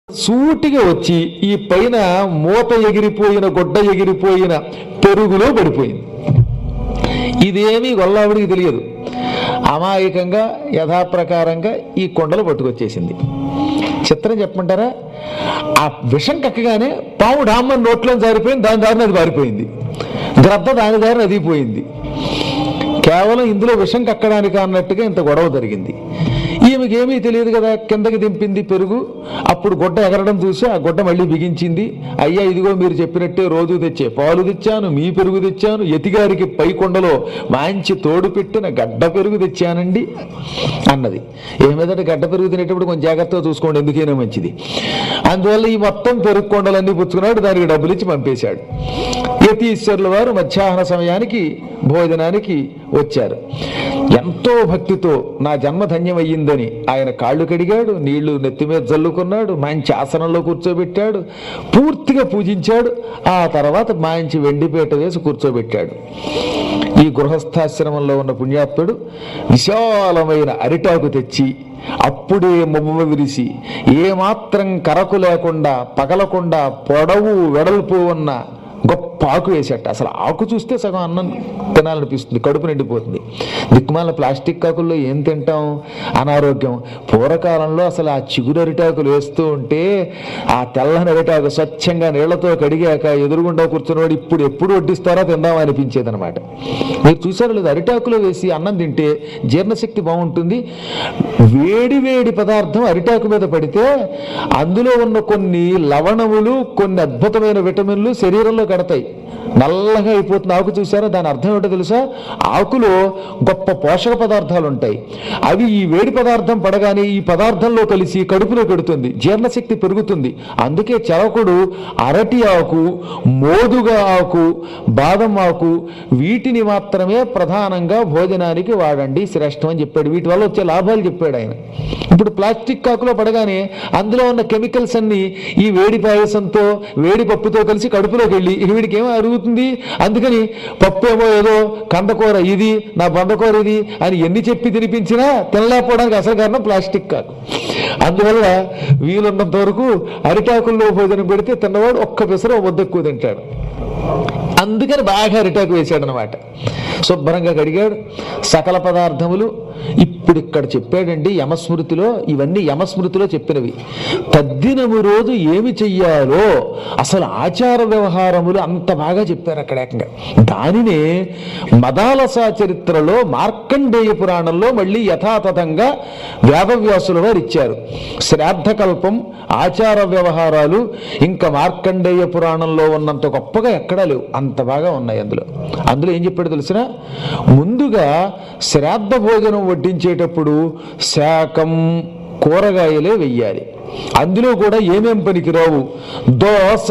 సూటిగా వచ్చి ఈ పైన మూత ఎగిరిపోయిన గొడ్డ ఎగిరిపోయిన పెరుగులో పడిపోయింది ఇదేమీ గొల్లావిడికి తెలియదు అమాయకంగా యథాప్రకారంగా ఈ కొండలు పట్టుకొచ్చేసింది చిత్రం చెప్పమంటారా ఆ విషం కక్కగానే పాము డామ్మని నోట్లో జారిపోయింది దాని దారిని అది పారిపోయింది గ్రద్ద దాని దారిని అది పోయింది కేవలం ఇందులో విషం కక్కడానికి అన్నట్టుగా ఇంత గొడవ జరిగింది ఈమెకి ఏమీ తెలియదు కదా కిందకి దింపింది పెరుగు అప్పుడు గుడ్డ ఎగరడం చూసి ఆ గుడ్డ మళ్ళీ బిగించింది అయ్యా ఇదిగో మీరు చెప్పినట్టే రోజు తెచ్చే పాలు తెచ్చాను మీ పెరుగు తెచ్చాను యతిగారికి పై కొండలో మంచి తోడు పెట్టిన గడ్డ పెరుగు తెచ్చానండి అన్నది ఏమిదంటే గడ్డ పెరుగు తినేటప్పుడు కొంచెం జాగ్రత్తగా చూసుకోండి ఎందుకైనా మంచిది అందువల్ల ఈ మొత్తం పెరుగు కొండలన్నీ పుచ్చుకున్నాడు దానికి డబ్బులు ఇచ్చి పంపేశాడు యతీశ్వరుల వారు మధ్యాహ్న సమయానికి భోజనానికి వచ్చారు ఎంతో భక్తితో నా జన్మ ధన్యమయ్యిందని ఆయన కాళ్ళు కడిగాడు నీళ్లు నెత్తి మీద జల్లుకున్నాడు మంచి ఆసనంలో కూర్చోబెట్టాడు పూర్తిగా పూజించాడు ఆ తర్వాత మంచి వెండిపేట వేసి కూర్చోబెట్టాడు ఈ గృహస్థాశ్రమంలో ఉన్న పుణ్యాత్ముడు విశాలమైన అరిటాకు తెచ్చి అప్పుడే మొమ్మ విరిసి ఏమాత్రం కరకు లేకుండా పగలకుండా పొడవు వెడల్పు ఉన్న గొప్ప ఆకు వేసేట అసలు ఆకు చూస్తే సగం అన్నం తినాలనిపిస్తుంది కడుపు నిండిపోతుంది దిక్కుమాల ప్లాస్టిక్ ఆకుల్లో ఏం తింటాం అనారోగ్యం పూర్వకాలంలో అసలు ఆ చిగురు అరిటాకులు వేస్తూ ఉంటే ఆ తెల్లని అరిటాకు స్వచ్ఛంగా నీళ్లతో కడిగాక ఎదురుగుండా కూర్చున్నవాడు ఇప్పుడు ఎప్పుడు వడ్డిస్తారో తిందాం అనిపించేది అనమాట మీరు చూసారో లేదు అరిటాకులో వేసి అన్నం తింటే జీర్ణశక్తి బాగుంటుంది వేడి వేడి పదార్థం అరిటాకు మీద పడితే అందులో ఉన్న కొన్ని లవణములు కొన్ని అద్భుతమైన విటమిన్లు శరీరంలో కడతాయి నల్లగా అయిపోతుంది ఆకు చూసారా దాని అర్థం ఏంటో తెలుసా ఆకులో గొప్ప పోషక పదార్థాలు ఉంటాయి అవి ఈ వేడి పదార్థం పడగానే ఈ పదార్థంలో కలిసి కడుపులో పెడుతుంది జీర్ణశక్తి పెరుగుతుంది అందుకే చవకుడు అరటి ఆకు మోదుగా ఆకు బాదం ఆకు వీటిని మాత్రమే ప్రధానంగా భోజనానికి వాడండి శ్రేష్టం అని చెప్పాడు వీటి వల్ల వచ్చే లాభాలు చెప్పాడు ఆయన ఇప్పుడు ప్లాస్టిక్ ఆకులో పడగానే అందులో ఉన్న కెమికల్స్ అన్ని ఈ వేడి పాయసంతో వేడి పప్పుతో కలిసి కడుపులోకి వెళ్ళి ఇక వీడికి ఏమో అరుగుతుంది అందుకని పప్పు ఏమో ఏదో కందకూర ఇది నా బందకూర ఇది అని ఎన్ని చెప్పి తినిపించినా తినలేకపోవడానికి అసలు కారణం ప్లాస్టిక్ కాకు అందువల్ల వీలున్నంత వరకు అరిటాకుల్లో భోజనం పెడితే తిన్నవాడు ఒక్క పిసర ముద్ద ఎక్కువ తింటాడు అందుకని బాగా అరిటాకు వేశాడు అనమాట శుభ్రంగా కడిగాడు సకల పదార్థములు ఇప్పుడు ఇక్కడ చెప్పాడండి యమస్మృతిలో ఇవన్నీ యమస్మృతిలో చెప్పినవి తద్దినము రోజు ఏమి చెయ్యాలో అసలు ఆచార వ్యవహారములు అంత బాగా చెప్పారు అక్కడ ఏకంగా దానినే మదాలస చరిత్రలో మార్కండేయ పురాణంలో మళ్ళీ యథాతథంగా వేదవ్యాసుల వారు ఇచ్చారు శ్రాద్ధకల్పం ఆచార వ్యవహారాలు ఇంకా మార్కండేయ పురాణంలో ఉన్నంత గొప్పగా ఎక్కడా లేవు అంత బాగా ఉన్నాయి అందులో అందులో ఏం చెప్పాడు తెలిసిన ముందుగా శ్రాద్ధ భోజనం వడ్డించేటప్పుడు శాకం కూరగాయలే వెయ్యాలి అందులో కూడా ఏమేం పనికిరావు దోస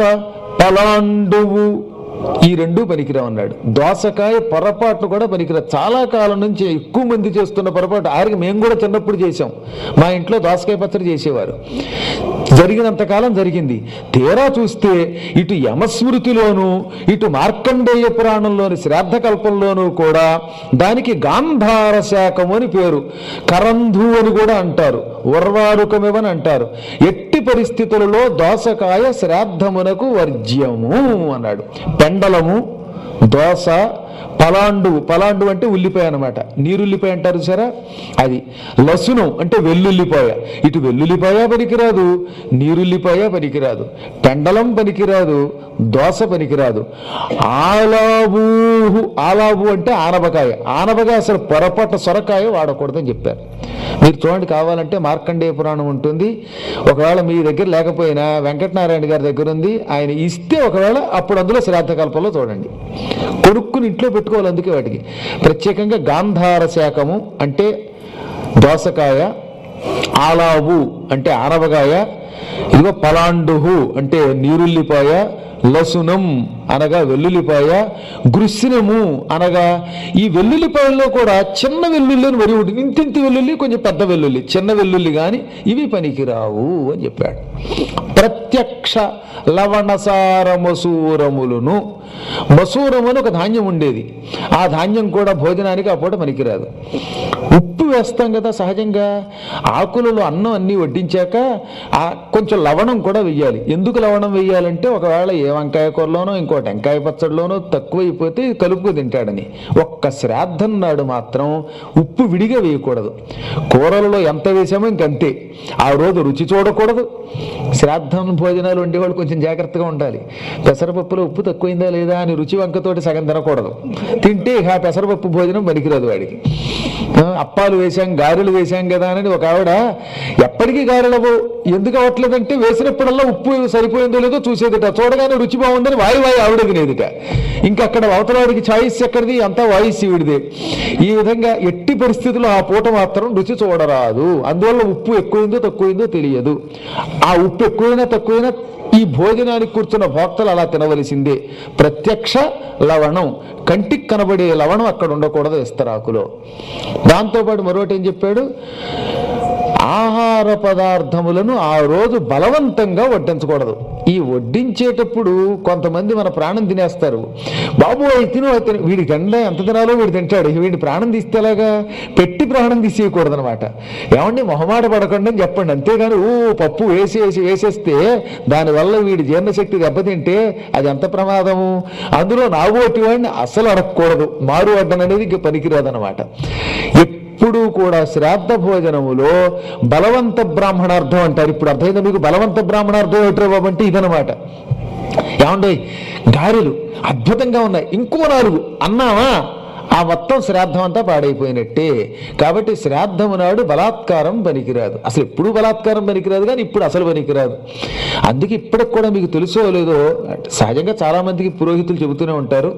పలాండువు ఈ రెండు పనికిరావు అన్నాడు దోసకాయ పొరపాట్లు కూడా పనికిరావు చాలా కాలం నుంచి ఎక్కువ మంది చేస్తున్న పొరపాటు ఆరికి మేము కూడా చిన్నప్పుడు చేసాం మా ఇంట్లో దోసకాయ పచ్చడి చేసేవారు జరిగినంత కాలం జరిగింది తీరా చూస్తే ఇటు యమస్మృతిలోను ఇటు మార్కండేయ పురాణంలోని శ్రాద్ధకల్పంలోనూ కూడా దానికి గాంధార శాఖము అని పేరు కరంధు అని కూడా అంటారు ఉర్వారుకమివని అంటారు ఎట్టి పరిస్థితులలో దోసకాయ శ్రాద్ధమునకు వర్జ్యము అన్నాడు పెండలము దోస పలాండు పలాండు అంటే ఉల్లిపాయ అనమాట నీరుల్లిపాయ అంటారు సరే అది లసునం అంటే వెల్లుల్లిపాయ ఇటు వెల్లుల్లిపాయ పనికిరాదు నీరుల్లిపాయ పనికిరాదు పెండలం పనికిరాదు దోస పనికిరాదు ఆలాబు ఆలాబు అంటే ఆనపకాయ ఆనపకాయ అసలు పొరపాటు సొరకాయ వాడకూడదని చెప్పారు మీరు చూడండి కావాలంటే మార్కండేయ పురాణం ఉంటుంది ఒకవేళ మీ దగ్గర లేకపోయినా వెంకటనారాయణ గారి దగ్గర ఉంది ఆయన ఇస్తే ఒకవేళ అప్పుడు అందులో శ్రాద్ధకల్పంలో చూడండి కొనుక్కుని ఇంట్లో పెట్టుకోవాలి అందుకే వాటికి ప్రత్యేకంగా గాంధార శాఖము అంటే దోసకాయ ఆలావు అంటే ఆనవకాయ ఇదిగో పలాండుహు అంటే నీరుల్లిపాయ లసునం అనగా వెల్లుల్లిపాయ గృస్సినము అనగా ఈ వెల్లుల్లిపాయల్లో కూడా చిన్న వెల్లుల్లి అని వరి ఉంటుంది ఇంతింతి వెల్లుల్లి కొంచెం పెద్ద వెల్లుల్లి చిన్న వెల్లుల్లి కానీ ఇవి పనికిరావు అని చెప్పాడు ప్రత్యక్ష లవణసార మసూరములను మసూరం అని ఒక ధాన్యం ఉండేది ఆ ధాన్యం కూడా భోజనానికి ఆ పూట పనికిరాదు ఉప్పు వేస్తాం కదా సహజంగా ఆకులలో అన్నం అన్నీ వడ్డించాక ఆ కొంచెం లవణం కూడా వెయ్యాలి ఎందుకు లవణం వెయ్యాలంటే ఒకవేళ ఏ వంకాయ కూరలోనో ఇంకో టెంకాయ పచ్చడిలోనో తక్కువైపోతే కలుపుకు తింటాడని ఒక్క శ్రాద్ధం నాడు మాత్రం ఉప్పు విడిగా వేయకూడదు కూరలలో ఎంత వేసామో ఇంకంతే ఆ రోజు రుచి చూడకూడదు శ్రాద్ధం భోజనాలు వండేవాళ్ళు కొంచెం జాగ్రత్తగా ఉండాలి పెసరపప్పులో ఉప్పు తక్కువైందా లేదా అని రుచి వంకతోటి సగం తినకూడదు తింటే ఇక ఆ పెసరపప్పు భోజనం పనికిరాదు వాడికి ఆ, అప్పాలు వేశాం గారెలు వేశాం కదా అని ఒక ఆవిడ ఎప్పటికీ గారెలు అవ్వవు. ఎందుకు అవ్వట్లేదంటే వేసినప్పుడల్లా ఉప్పు సరిపోయిందో లేదో చూసేదిట చూడగానే రుచి బాగుందని వాయి వాయి ఆవిడ తినేదిట ఇంకా అక్కడ అవతలవాడికి ఛాయిస్ ఎక్కడిది అంతా వాయిస్ ఈవిడిదే ఈ విధంగా ఎట్టి పరిస్థితుల్లో ఆ పూట మాత్రం రుచి చూడరాదు అందువల్ల ఉప్పు ఎక్కువైందో తక్కువైందో తెలియదు ఆ ఉప్పు ఎక్కువైనా తక్కువైనా ఈ భోజనానికి కూర్చున్న భోక్తలు అలా తినవలసిందే ప్రత్యక్ష లవణం కంటికి కనబడే లవణం అక్కడ ఉండకూడదు ఇస్తరాకులో దాంతోపాటు మరొకటి ఏం చెప్పాడు ఆహార పదార్థములను ఆ రోజు బలవంతంగా వడ్డించకూడదు ఈ వడ్డించేటప్పుడు కొంతమంది మన ప్రాణం తినేస్తారు బాబు అయి తిను అయి తిను వీడి తినలే ఎంత తినాలో వీడు తింటాడు వీడి ప్రాణం తీస్తేలాగా పెట్టి ప్రాణం తీసేయకూడదు అనమాట ఏమండి మొహమాట పడకండి అని చెప్పండి అంతేగాని ఓ పప్పు వేసి వేసి వేసేస్తే దానివల్ల వీడి జీర్ణశక్తి దెబ్బతింటే అది ఎంత ప్రమాదము అందులో నాగోటి వాడిని అస్సలు అడగకూడదు మారు అడ్డం అనేది ఇంక పనికిరాదనమాట ఎప్పుడూ కూడా శ్రాద్ధ భోజనములో బలవంత బ్రాహ్మణార్థం అంటారు ఇప్పుడు అర్థమైందా మీకు బలవంత బ్రాహ్మణార్థం ఏంటో బాబు అంటే ఇదనమాట ఏమండి గారెలు అద్భుతంగా ఉన్నాయి ఇంకో నాలుగు అన్నావా ఆ మొత్తం శ్రాద్ధం అంతా పాడైపోయినట్టే కాబట్టి శ్రాద్ధము నాడు బలాత్కారం పనికిరాదు అసలు ఎప్పుడు బలాత్కారం పనికిరాదు కానీ ఇప్పుడు అసలు పనికిరాదు అందుకే ఇప్పటికి కూడా మీకు తెలుసో లేదో సహజంగా చాలామందికి పురోహితులు చెబుతూనే ఉంటారు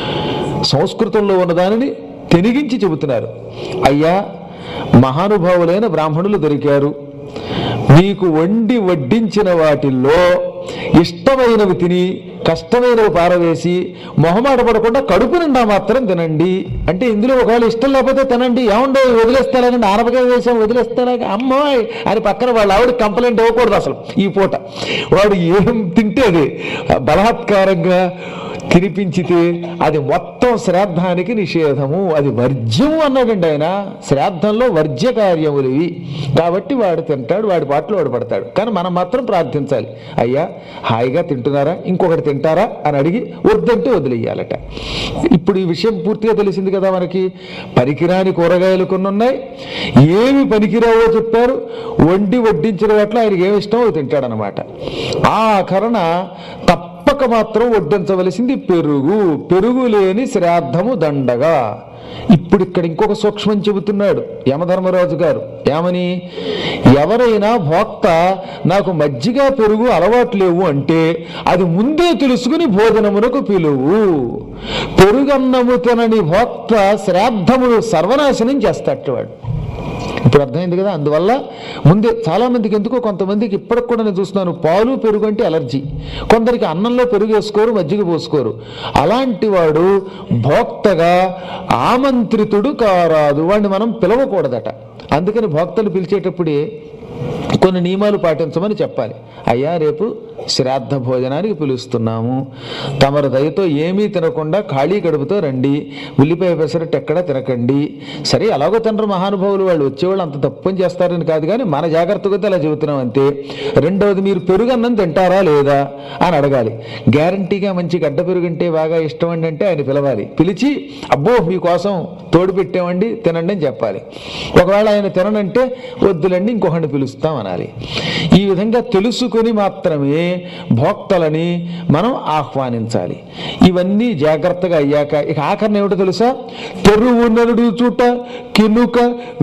సంస్కృతంలో ఉన్నదానిని తెనిగించి చెబుతున్నారు అయ్యా మహానుభావులైన బ్రాహ్మణులు దొరికారు మీకు వండి వడ్డించిన వాటిల్లో ఇష్టమైనవి తిని కష్టమైనవి పారవేసి మొహమాట పడకుండా కడుపు నిండా మాత్రం తినండి అంటే ఇందులో ఒకవేళ ఇష్టం లేకపోతే తినండి ఏముండో వదిలేస్తానండి ఆనపకాయ వేసాం వదిలేస్తారా అమ్మాయి అని పక్కన వాళ్ళ ఆవిడ కంప్లైంట్ ఇవ్వకూడదు అసలు ఈ పూట వాడు ఏం తింటే అది బలాత్కారంగా తినిపించితే అది మొత్తం శ్రాద్ధానికి నిషేధము అది వర్జ్యము అన్నాడండి ఆయన శ్రాద్ధంలో వర్జ్య కార్యములు ఇవి కాబట్టి వాడు తింటాడు వాడి పాటలు వాడు పడతాడు కానీ మనం మాత్రం ప్రార్థించాలి అయ్యా హాయిగా తింటున్నారా ఇంకొకటి తింటారా అని అడిగి వద్దంటే వదిలేయాలట ఇప్పుడు ఈ విషయం పూర్తిగా తెలిసింది కదా మనకి పనికిరాని కూరగాయలు కొన్ని ఉన్నాయి ఏమి పనికిరావో చెప్పారు వండి వడ్డించిన వాటిలో ఆయనకి ఏమి ఇష్టమో అవి తింటాడనమాట ఆ కరణ తప్పక మాత్రం వడ్డించవలసింది పెరుగు పెరుగు లేని శ్రాద్ధము దండగా ఇప్పుడు ఇక్కడ ఇంకొక సూక్ష్మం చెబుతున్నాడు యమధర్మరాజు గారు ఏమని ఎవరైనా భోక్త నాకు మజ్జిగ పెరుగు అలవాటు లేవు అంటే అది ముందే తెలుసుకుని భోజనమునకు పిలువు పెరుగన్నము తినని భోక్త శ్రాద్ధమును సర్వనాశనం చేస్తాడు వాడు ఇప్పుడు అర్థమైంది కదా అందువల్ల ముందే చాలా మందికి ఎందుకో కొంతమందికి ఇప్పటికి కూడా నేను చూస్తున్నాను పాలు పెరుగు అంటే అలర్జీ కొందరికి అన్నంలో పెరుగు వేసుకోరు మజ్జిగ పోసుకోరు అలాంటి వాడు భోక్తగా ఆమంత్రితుడు కారాదు వాడిని మనం పిలవకూడదట అందుకని భోక్తలు పిలిచేటప్పుడే కొన్ని నియమాలు పాటించమని చెప్పాలి అయ్యా రేపు శ్రాద్ధ భోజనానికి పిలుస్తున్నాము తమరు దయతో ఏమీ తినకుండా ఖాళీ కడుపుతో రండి ఉల్లిపాయ పెసరట్టు ఎక్కడా తినకండి సరే ఎలాగో తినరు మహానుభావులు వాళ్ళు వచ్చేవాళ్ళు అంత తప్పని చేస్తారని కాదు కానీ మన జాగ్రత్తగా అలా చెబుతున్నాం అంతే రెండవది మీరు పెరుగన్నం తింటారా లేదా అని అడగాలి గ్యారంటీగా మంచి గడ్డ పెరుగు అంటే బాగా ఇష్టం అండి అంటే ఆయన పిలవాలి పిలిచి అబ్బో మీకోసం తోడు పెట్టామండి తినండి అని చెప్పాలి ఒకవేళ ఆయన తిననంటే వద్దులండి ఇంకొకరిని పిలుస్తాం అనాలి ఈ విధంగా తెలుసుకొని మాత్రమే భోక్తలని మనం ఆహ్వానించాలి ఇవన్నీ జాగ్రత్తగా అయ్యాక ఇక ఆఖరణ ఏమిటో తెలుసా తెరువు నరుడు చూట కినుక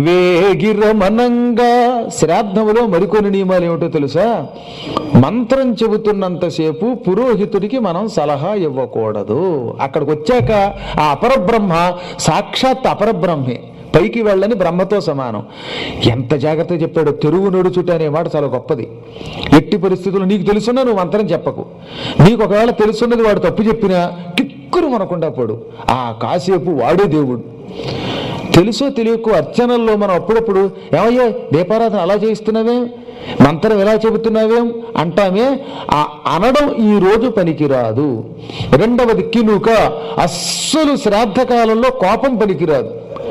వేగిరమనంగా శ్రాద్ధములో మరికొన్ని నియమాలు ఏమిటో తెలుసా మంత్రం చెబుతున్నంతసేపు పురోహితుడికి మనం సలహా ఇవ్వకూడదు అక్కడికి వచ్చాక ఆ అపరబ్రహ్మ సాక్షాత్ అపరబ్రహ్మే పైకి వెళ్ళని బ్రహ్మతో సమానం ఎంత జాగ్రత్తగా చెప్పాడు తెరువు నడుచుట అనే మాట చాలా గొప్పది ఎట్టి పరిస్థితుల్లో నీకు తెలుసున్నా నువ్వు మంత్రం చెప్పకు నీకు ఒకవేళ తెలుసున్నది వాడు తప్పు చెప్పినా కిక్కురు మనకుండా పోడు ఆ కాసేపు వాడే దేవుడు తెలుసో తెలియకో అర్చనల్లో మనం అప్పుడప్పుడు ఏమయ్యా దీపారాధన అలా చేయిస్తున్నావే మంత్రం ఎలా చెబుతున్నావేం అంటామే ఆ అనడం ఈ రోజు పనికిరాదు రెండవది కినుక అస్సలు శ్రాద్ధ కాలంలో కోపం పనికిరాదు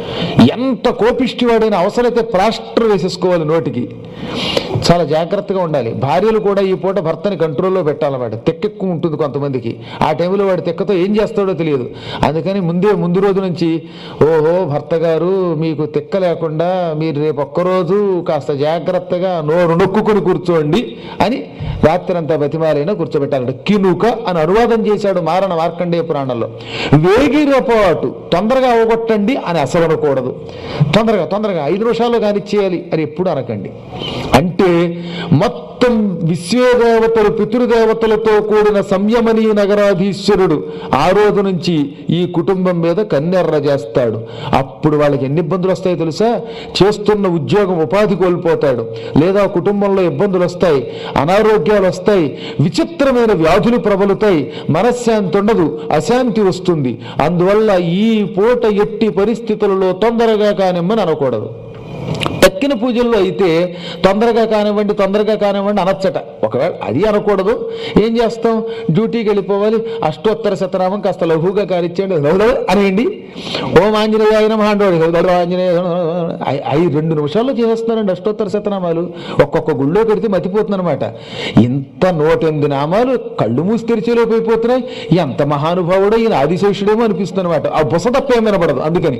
ఎంత కోపిష్టివాడైనా అవసరమైతే ప్లాస్టర్ వేసేసుకోవాలి నోటికి చాలా జాగ్రత్తగా ఉండాలి భార్యలు కూడా ఈ పూట భర్తని కంట్రోల్లో పెట్టాలన్నమాట తెక్కెక్కువ ఉంటుంది కొంతమందికి ఆ టైంలో వాడి తెక్కతో ఏం చేస్తాడో తెలియదు అందుకని ముందే ముందు రోజు నుంచి ఓహో భర్త గారు మీకు తెక్క లేకుండా మీరు రేపు ఒక్కరోజు కాస్త జాగ్రత్తగా నోరు నొక్కుని కూర్చోండి అని రాత్రంతా బతిమాలైనా కూర్చోబెట్టాలంట కినుక అని అనువాదం చేశాడు మారణ మార్కండేయ పురాణంలో వేగిరపాటు తొందరగా అవగొట్టండి అని అసలు అనకూడదు తొందరగా తొందరగా ఐదు నిమిషాల్లో కానిచ్చేయాలి అని ఎప్పుడు అనకండి అంటే మొత్తం విశ్వదేవతలు పితృదేవతలతో కూడిన సంయమనీ నగరాధీశ్వరుడు ఆ రోజు నుంచి ఈ కుటుంబం మీద కన్నెర్ర చేస్తాడు అప్పుడు వాళ్ళకి ఎన్ని ఇబ్బందులు వస్తాయో తెలుసా చేస్తున్న ఉద్యోగం ఉపాధి కోల్పోతాడు లేదా కుటుంబంలో ఇబ్బందులు వస్తాయి అనారోగ్యాలు వస్తాయి విచిత్రమైన వ్యాధులు ప్రబలుతాయి మనశ్శాంతి ఉండదు అశాంతి వస్తుంది అందువల్ల ఈ పూట ఎట్టి పరిస్థితులలో తొందరగా కానిమ్మని అనకూడదు తక్కిన పూజల్లో అయితే తొందరగా కానివ్వండి తొందరగా కానివ్వండి అనొచ్చట ఒకవేళ అది అనకూడదు ఏం చేస్తాం డ్యూటీకి వెళ్ళిపోవాలి అష్టోత్తర శతనామం కాస్త లఘువుగా కానిచ్చేయండి లఘు అనేయండి ఓం ఆంజనేయ ఆయన మహాండోడి లఘు ఆంజనేయ ఐ- ఐదు రెండు నిమిషాల్లో చేసేస్తున్నారండి అష్టోత్తర శతనామాలు ఒక్కొక్క గుళ్ళో పెడితే మతిపోతుంది అనమాట ఇంత నూట ఎనిమిది నామాలు కళ్ళు మూసి తెరిచేలోపు అయిపోతున్నాయి ఎంత మహానుభావుడో ఈయన ఆదిశేషుడేమో అనిపిస్తుంది అనమాట ఆ బుస తప్ప ఏం వినపడదు అందుకని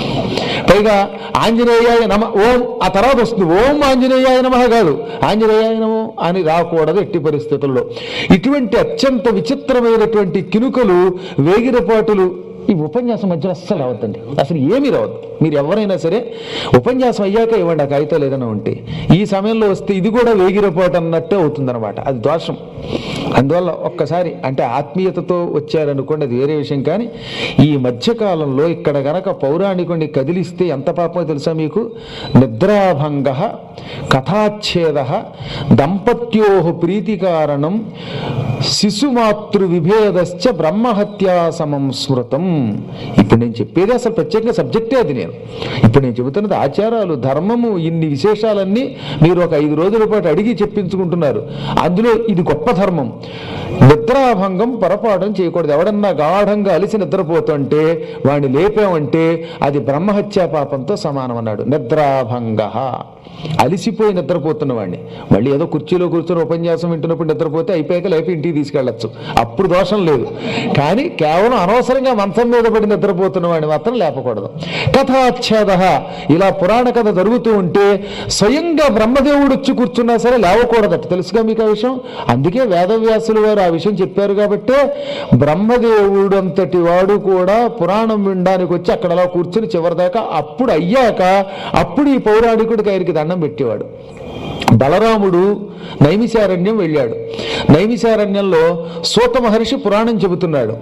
పైగా ఆంజనేయాయ నమ ఓం ఆ తర్వాత వస్తుంది ఓం ఆంజనేయాయ నమ కాదు ఆంజనేయాయ నమో అని రాకూడదు ఎట్టి పరిస్థితుల్లో ఇటువంటి అత్యంత విచిత్రమైనటువంటి కినుకలు వేగిరపాటులు ఈ ఉపన్యాసం మధ్యలో అస్సలు రావద్దండి అసలు ఏమీ రావద్దు మీరు ఎవరైనా సరే ఉపన్యాసం అయ్యాక ఇవ్వండి ఆ కాగితాలు ఏదైనా ఉంటే ఈ సమయంలో వస్తే ఇది కూడా వేగిరపాటు అన్నట్టే అవుతుందన్నమాట అది దోషం అందువల్ల ఒక్కసారి అంటే ఆత్మీయతతో వచ్చారనుకోండి అది వేరే విషయం కానీ ఈ మధ్యకాలంలో ఇక్కడ గనక పౌరాణికుడిని కదిలిస్తే ఎంత పాపమో తెలుసా మీకు నిద్రాభంగ కథాచ్ఛేద దంపత్యో ప్రీతికారణం శిశుమాతృ విభేదశ్చ బ్రహ్మహత్యా సమం స్మృతం ఇప్పుడు నేను చెప్పేది అసలు ప్రత్యేకంగా సబ్జెక్టే అది నేను ఇప్పుడు నేను చెబుతున్నది ఆచారాలు ధర్మము ఇన్ని విశేషాలన్నీ మీరు ఒక ఐదు రోజుల పాటు అడిగి చెప్పించుకుంటున్నారు అందులో ఇది గొప్ప ధర్మం నిద్రాభంగం పొరపాఠం చేయకూడదు ఎవడన్నా గాఢంగా అలిసి నిద్రపోతుంటే వాడిని లేపామంటే అది బ్రహ్మహత్యా పాపంతో సమానం అన్నాడు నిద్రాభంగ అలిసిపోయి నిద్రపోతున్న వాడిని మళ్ళీ ఏదో కుర్చీలో కూర్చొని ఉపన్యాసం వింటున్నప్పుడు నిద్రపోతే అయిపోయాక లేపి ఇంటికి తీసుకెళ్ళచ్చు అప్పుడు దోషం లేదు కానీ కేవలం అనవసరంగా మంచం మీద పడి నిద్రపోతున్న వాడిని మాత్రం లేపకూడదు కథాచ్ఛేద ఇలా పురాణ కథ జరుగుతూ ఉంటే స్వయంగా బ్రహ్మదేవుడు వచ్చి కూర్చున్నా సరే లేవకూడదట తెలుసుగా మీకు ఆ విషయం అందుకే వేదవ్యాసులు వారు ఆ విషయం చెప్పారు కాబట్టే బ్రహ్మదేవుడు అంతటి వాడు కూడా పురాణం వినడానికి వచ్చి అక్కడ అలా కూర్చుని చివరిదాకా అప్పుడు అయ్యాక అప్పుడు ఈ పౌరాణికుడికి ఆయనకి దండం పెట్టేవాడు బలరాముడు నైమిశారణ్యం వెళ్ళాడు నైమిశారణ్యంలో సూత మహర్షి పురాణం చెబుతున్నాడు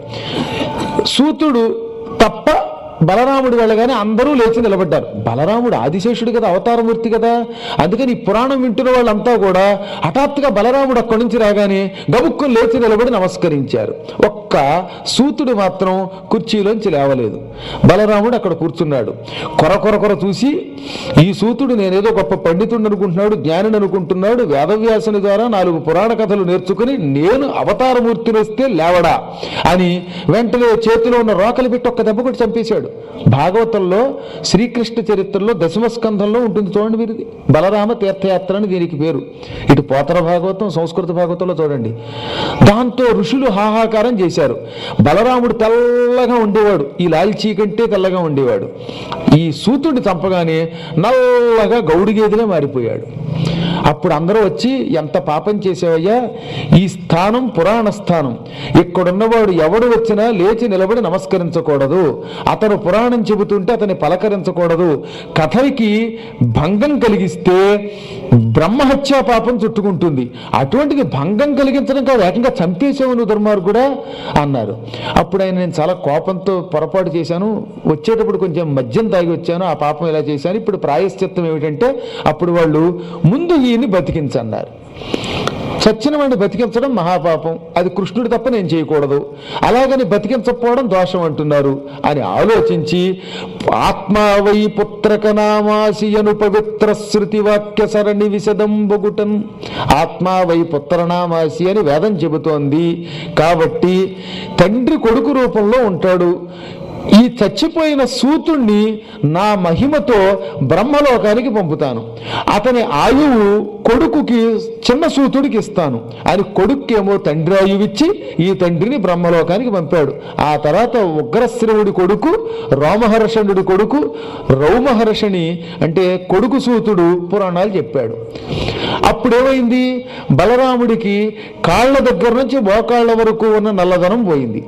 సూతుడు తప్ప బలరాముడు వెళ్ళగానే అందరూ లేచి నిలబడ్డారు బలరాముడు ఆదిశేషుడు కదా అవతారమూర్తి కదా అందుకని ఈ పురాణం వింటున్న వాళ్ళంతా కూడా హఠాత్తుగా బలరాముడు అక్కడి నుంచి రాగానే గబుక్కుని లేచి నిలబడి నమస్కరించారు ఒక్క సూతుడు మాత్రం కుర్చీలోంచి లేవలేదు బలరాముడు అక్కడ కూర్చున్నాడు కొర కొర కొర చూసి ఈ సూతుడు నేనేదో గొప్ప పండితుడు అనుకుంటున్నాడు జ్ఞానిని అనుకుంటున్నాడు వేదవ్యాసుని ద్వారా నాలుగు పురాణ కథలు నేర్చుకుని నేను అవతారమూర్తిని వస్తే లేవడా అని వెంటనే చేతిలో ఉన్న రోకలి పెట్టి ఒక్క దెబ్బ కొట్టి చంపేశాడు భాగవతంలో శ్రీకృష్ణ చరిత్రలో దశమస్కంధంలో ఉంటుంది చూడండి మీరు ఇది. బలరామ తీర్థయాత్ర అని దీనికి పేరు ఇటు పోతర భాగవతం సంస్కృత భాగవతంలో చూడండి దాంతో ఋషులు హాహాకారం చేశారు బలరాముడు తెల్లగా ఉండేవాడు ఈ లాల్చీ కంటే తెల్లగా ఉండేవాడు ఈ సూతుడిని చంపగానే నల్లగా గౌడి గేదెగా మారిపోయాడు అప్పుడు అందరూ వచ్చి ఎంత పాపం చేసావయ్యా ఈ స్థానం పురాణ స్థానం ఇక్కడున్నవాడు ఎవడు వచ్చినా లేచి నిలబడి నమస్కరించకూడదు అతను పురాణం చెబుతుంటే అతన్ని పలకరించకూడదు కథకి భంగం కలిగిస్తే బ్రహ్మహత్యా పాపం చుట్టుకుంటుంది అటువంటిది భంగం కలిగించడం కాదు ఏకంగా చంపేసావు నువ్వు దుర్మార్గుడా అన్నారు అప్పుడు ఆయన నేను చాలా కోపంతో పొరపాటు చేశాను వచ్చేటప్పుడు కొంచెం మద్యం తాగి వచ్చాను ఆ పాపం ఇలా చేశాను ఇప్పుడు ప్రాయశ్చిత్తం ఏమిటంటే అప్పుడు వాళ్ళు ముందు ఈయన్ని బతికించన్నారు చచ్చిన వాడిని బతికించడం మహాపాపం అది కృష్ణుడు తప్ప నేను చేయకూడదు అలాగని బతికించకపోవడం దోషం అంటున్నారు అని ఆలోచించి ఆత్మావై పుత్రక నామాసియను పవిత్ర శృతి వాక్య సరణి విశదం బొగుటన్ ఆత్మావై పుత్రనామాసి అని వేదం చెబుతోంది కాబట్టి తండ్రి కొడుకు రూపంలో ఉంటాడు ఈ చచ్చిపోయిన సూతుణ్ణి నా మహిమతో బ్రహ్మలోకానికి పంపుతాను అతని ఆయువు కొడుకుకి చిన్న సూతుడికి ఇస్తాను అని కొడుక్కేమో తండ్రి ఆయువిచ్చి ఈ తండ్రిని బ్రహ్మలోకానికి పంపాడు ఆ తర్వాత ఉగ్రశ్రవుడి కొడుకు రోమహర్షణుడి కొడుకు రౌమహర్షణి అంటే కొడుకు సూతుడు పురాణాలు చెప్పాడు అప్పుడేమైంది బలరాముడికి కాళ్ళ దగ్గర నుంచి మోకాళ్ళ వరకు ఉన్న నల్లదనం పోయింది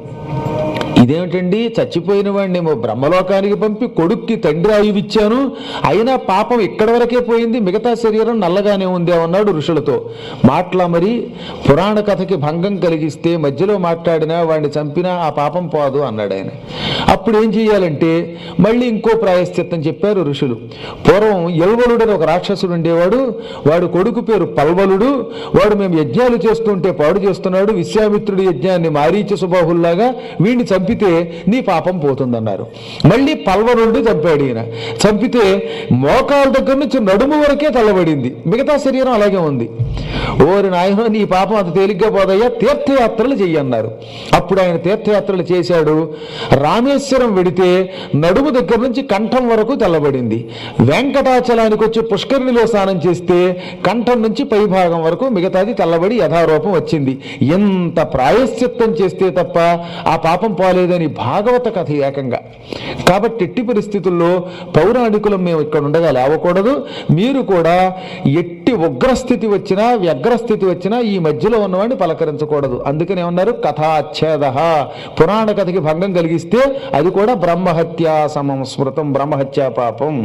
ఇదేమిటండి చచ్చిపోయిన వాడిని ఏమో బ్రహ్మలోకానికి పంపి కొడుక్కి తండ్రి ఆయువిచ్చాను అయినా పాపం ఇక్కడ వరకే పోయింది మిగతా శరీరం నల్లగానే ఉంది అన్నాడు ఋషులతో మాటలా మరి పురాణ కథకి భంగం కలిగిస్తే మధ్యలో మాట్లాడినా వాడిని చంపినా ఆ పాపం పోదు అన్నాడు ఆయన అప్పుడు ఏం చేయాలంటే మళ్ళీ ఇంకో ప్రాయశ్చిత్తం చెప్పారు ఋషులు పూర్వం యల్వలుడని ఒక రాక్షసుడు ఉండేవాడు వాడు కొడుకు పేరు పల్వలుడు వాడు మేము యజ్ఞాలు చేస్తుంటే పాడు చేస్తున్నాడు విశ్వామిత్రుడి యజ్ఞాన్ని మారీచ సుబాహుల్లాగా వీడిని చంపితే నీ పాపం పోతుందన్నారు మళ్ళీ పల్వనుండి చంపాడు ఈయన చంపితే మోకాల దగ్గర నుంచి నడుము వరకే తల్లబడింది మిగతా శరీరం అలాగే ఉంది ఓరి నాయన నీ పాపం అంత తేలిగ్గా పోదయ్యా తీర్థయాత్రలు చెయ్యన్నారు అప్పుడు ఆయన తీర్థయాత్రలు చేశాడు రామేశ్వరం వెడితే నడుము దగ్గర నుంచి కంఠం వరకు తెల్లబడింది వెంకటాచలానికి వచ్చి పుష్కరిణిలో స్నానం చేస్తే కంఠం నుంచి పై భాగం వరకు మిగతాది తెల్లబడి యథారూపం వచ్చింది ఎంత ప్రాయశ్చిత్తం చేస్తే తప్ప ఆ పాపం పోలేదని భాగవత కథ ఏకంగా కాబట్టి ఎట్టి పరిస్థితుల్లో పౌరాణికులం మేము ఇక్కడ ఉండగా లేవకూడదు మీరు కూడా ఎట్టి ఉగ్రస్థితి వచ్చినా వ్యగ్రస్థితి వచ్చినా ఈ మధ్యలో ఉన్నవాడిని పలకరించకూడదు అందుకని ఏమన్నారు కథాచ్ఛేద పురాణ కథకి భంగం కలిగిస్తే అది కూడా బ్రహ్మహత్యా సమం స్మృతం బ్రహ్మహత్యా పాపం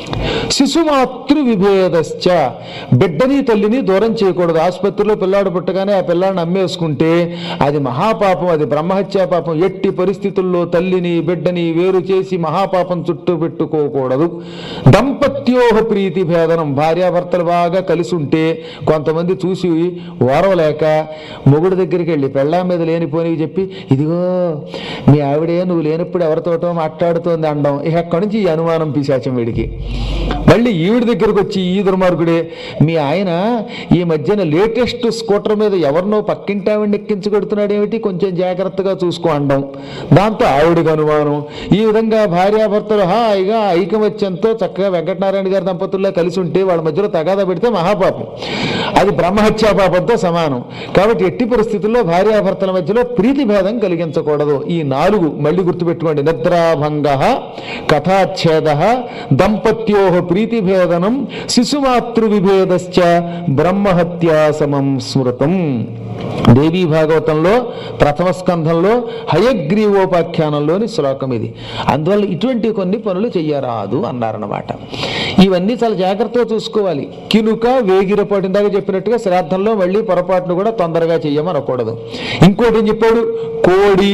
శిశుమాతృ విభేదశ్చ బిడ్డని తల్లిని దూరం చేయకూడదు ఆసుపత్రిలో పిల్లాడు పుట్టగానే ఆ పిల్లాడిని అమ్మేసుకుంటే అది మహాపాపం అది బ్రహ్మహత్యా పాపం ఎట్టి పరిస్థితుల్లో తల్లిని బిడ్డని వేరు చేసి మహాపాపం చుట్టూ పెట్టుకోకూడదు దంపత్యోహ ప్రీతి భేదనం భార్యాభర్తలు బాగా కలిసి ఉంటే కొంతమంది చూసి ఓరవలేక మొగుడు దగ్గరికి వెళ్ళి పెళ్ళాం మీద లేనిపోని చెప్పి ఇదిగో మీ ఆవిడే నువ్వు లేనప్పుడు ఎవరితోటో మాట్లాడుతోంది అనడం ఇక అక్కడి నుంచి ఈ అనుమానం పిశాచం వీడికి మళ్ళీ ఈవిడ దగ్గరకు వచ్చి ఈ దుర్మార్గుడే మీ ఆయన ఈ మధ్యన లేటెస్ట్ స్కూటర్ మీద ఎవరినో పక్కింటి ఆవిడ ఎక్కించగడుతున్నాడు ఏమిటి కొంచెం జాగ్రత్తగా చూసుకో అనడం దాంతో ఆవిడకి అనుమానం ఈ విధంగా భార్యాభర్తలు హాయిగా ఐకమత్యంతో చక్కగా వెంకటనారాయణ గారి దంపతుల్లో కలిసి ఉంటే వాళ్ళ మధ్యలో తగాదా పెడితే మహాపాపం అది బ్రహ్మహత్యా పాపంతో సమానం కాబట్టి ఎట్టి పరిస్థితుల్లో భార్యాభర్తల మధ్యలో ప్రీతి భేదం కలిగించకూడదు ఈ నాలుగు మళ్ళీ గుర్తుపెట్టుకోండి నిద్రాభంగ కథాచ్ఛేద దంపత్యో ప్రీతి భేదనం శిశుమాతృ విభేదశ్చ బ్రహ్మహత్యా సమం స్మృతం దేవీ భాగవతంలో ప్రథమ స్కంధంలో హయగ్రీవోపాఖ్యానంలోని శ్లోకం ఇది అందువల్ల ఇటువంటి కొన్ని పనులు చెయ్యరాదు అన్నారన్నమాట ఇవన్నీ చాలా జాగ్రత్తగా చూసుకోవాలి కినుక వేగిరపాటు ఇందాక చెప్పినట్టుగా శ్రాద్ధంలో మళ్ళీ పొరపాటును కూడా తొందరగా చెయ్యమనకూడదు ఇంకోటి ఏం చెప్పాడు కోడి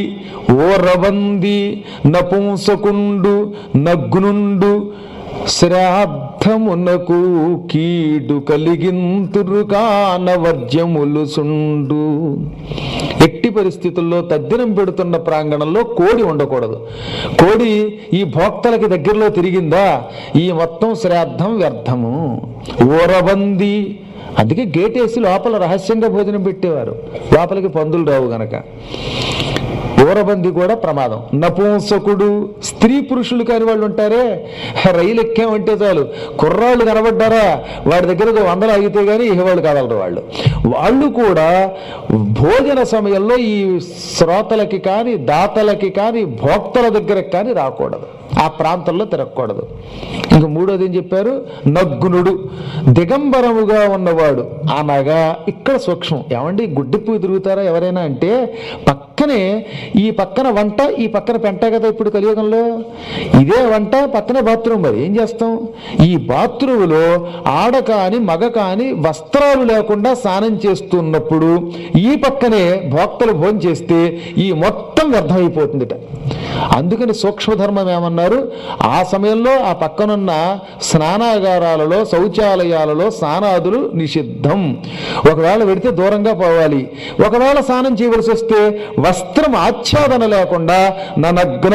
ఓరబంది నపుంసకుండు నగ్నుండు శ్రాద్ధమునకు కీడు కలిగింతురు కానవర్జ్యములు సుండు ఎట్టి పరిస్థితుల్లో తద్దినం పెడుతున్న ప్రాంగణంలో కోడి ఉండకూడదు కోడి ఈ భోక్తలకి దగ్గరలో తిరిగిందా ఈ మొత్తం శ్రాద్ధం వ్యర్థము ఓరబంది అందుకే గేట్ వేసి లోపల రహస్యంగా భోజనం పెట్టేవారు లోపలికి పందులు రావు గనక ఊరబంది కూడా ప్రమాదం నపుంసకుడు స్త్రీ పురుషులు కాని వాళ్ళు ఉంటారే రైలు ఎక్కామంటే చాలు కుర్రాళ్ళు కనబడ్డారా వాడి దగ్గర ఒక వందలు ఆగితే గానీ ఇహ వాళ్ళు కదలరు వాళ్ళు వాళ్ళు కూడా భోజన సమయంలో ఈ శ్రోతలకి కానీ దాతలకి కానీ భోక్తల దగ్గరకు కానీ రాకూడదు ఆ ప్రాంతంలో తిరగకూడదు ఇంక మూడోది ఏం చెప్పారు నగ్నుడు దిగంబరముగా ఉన్నవాడు అనగా ఇక్కడ సూక్ష్మం ఏమండి గుడ్డిప్పు తిరుగుతారా ఎవరైనా అంటే పక్కనే ఈ పక్కన వంట ఈ పక్కన పెంట కదా ఇప్పుడు కలియుగంలో ఇదే వంట పక్కనే బాత్రూమ్ మరి ఏం చేస్తాం ఈ బాత్రూములో ఆడ కాని మగ కాని వస్త్రాలు లేకుండా స్నానం చేస్తున్నప్పుడు ఈ పక్కనే భోక్తలు భోజనం చేస్తే ఈ మొత్తం వ్యర్థమైపోతుందిట అందుకని సూక్ష్మధర్మం ఏమన్నారు ఆ సమయంలో ఆ పక్కనున్న స్నానాగారాలలో శౌచాలయాలలో స్నానాదులు నిషిద్ధం ఒకవేళ పెడితే దూరంగా పోవాలి ఒకవేళ స్నానం చేయవలసి వస్తే వస్త్రం ఆచ్ఛాదన లేకుండా నా నగ్న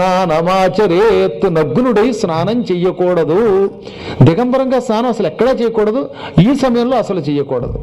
స్నానమాచరేత్ నగ్నుడై స్నానం చెయ్యకూడదు దిగంబరంగా స్నానం అసలు ఎక్కడా చేయకూడదు ఈ సమయంలో అసలు చేయకూడదు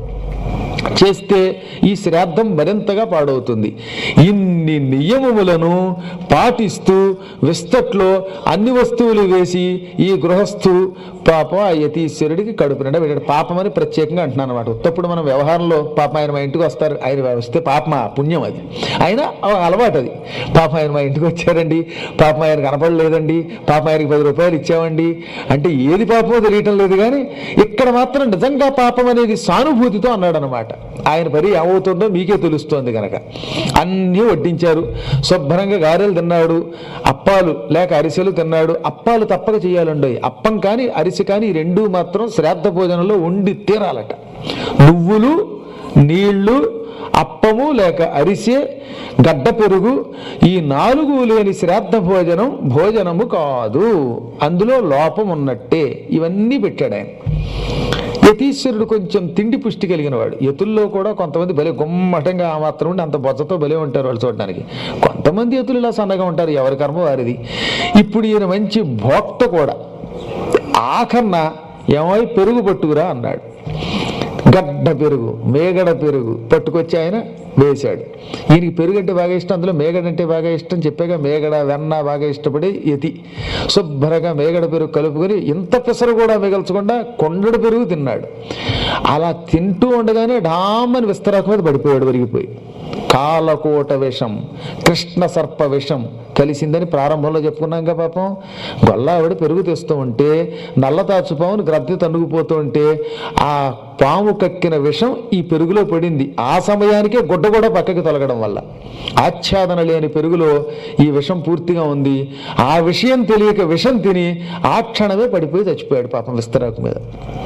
చేస్తే ఈ శ్రాద్ధం మరింతగా పాడవుతుంది ఇన్ని నియమములను పాటిస్తూ విస్తట్లో అన్ని వస్తువులు వేసి ఈ గృహస్థు పాపం ఆ యతీశ్వరుడికి కడుపు నిండా పెట్టాడు పాపం అని ప్రత్యేకంగా అంటున్నాను అనమాట ఉత్తప్పుడు మనం వ్యవహారంలో పాపం ఆయన మా ఇంటికి వస్తారు ఆయన వస్తే పాపమా పుణ్యం అది అయినా ఒక అలవాటు అది పాపం ఆయన మా ఇంటికి వచ్చారండి పాపం ఆయన కనపడలేదండి పాపం ఆయనకి పది రూపాయలు ఇచ్చామండి అంటే ఏది పాపమో తెలియటం లేదు కానీ ఇక్కడ మాత్రం నిజంగా పాపం అనేది సానుభూతితో అన్నాడు అనమాట ఆయన పరి ఏమవుతుందో మీకే తెలుస్తోంది కనుక అన్నీ వడ్డించారు శుభ్రంగా గారెలు తిన్నాడు అప్పాలు లేక అరిసెలు తిన్నాడు అప్పాలు తప్పక చేయాలండి అప్పం కానీ అరిసె కానీ ఈ రెండు మాత్రం శ్రాద్ధ భోజనంలో ఉండి తీరాలట నువ్వులు నీళ్లు అప్పము లేక అరిసె గడ్డ పెరుగు ఈ నాలుగు లేని శ్రాద్ధ భోజనం భోజనము కాదు అందులో లోపం ఉన్నట్టే ఇవన్నీ పెట్టాడు ఆయన యతీశ్వరుడు కొంచెం తిండి పుష్టి కలిగిన వాడు యతుల్లో కూడా కొంతమంది భలే గుమ్మటంగా ఆ మాత్రం ఉండి అంత బొజ్జతో భలే ఉంటారు వాళ్ళు చూడడానికి కొంతమంది యతులు ఇలా సన్నగా ఉంటారు ఎవరి కర్మ వారిది ఇప్పుడు ఈయన మంచి భోక్త కూడా ఆఖన్న ఏమై పెరుగు పట్టుకురా అన్నాడు గడ్డ పెరుగు మేగడ పెరుగు పట్టుకొచ్చి ఆయన వేశాడు ఈయనకి పెరుగు అంటే బాగా ఇష్టం అందులో మేగడ అంటే బాగా ఇష్టం చెప్పాక మేగడ వెన్న బాగా ఇష్టపడి యతి శుభ్రంగా మేగడ పెరుగు కలుపుకొని ఇంత పెసరు కూడా మిగల్చకుండా కొండడు పెరుగు తిన్నాడు అలా తింటూ ఉండగానే డామని విస్తరాకు మీద పడిపోయాడు వరిగిపోయి కాలకోట విషం కృష్ణ సర్ప విషం కలిసిందని ప్రారంభంలో చెప్పుకున్నాం పాపం గొల్లావిడ పెరుగు తెస్తూ ఉంటే నల్ల తాచుపామును గ్రద్ద తన్నుకుపోతూ ఉంటే ఆ పాము కక్కిన విషం ఈ పెరుగులో పడింది ఆ సమయానికే గుడ్డ కూడా పక్కకి తొలగడం వల్ల ఆచ్ఛాదన లేని పెరుగులో ఈ విషం పూర్తిగా ఉంది ఆ విషయం తెలియక విషం తిని ఆ క్షణమే పడిపోయి చచ్చిపోయాడు పాపం విస్తరాకు మీద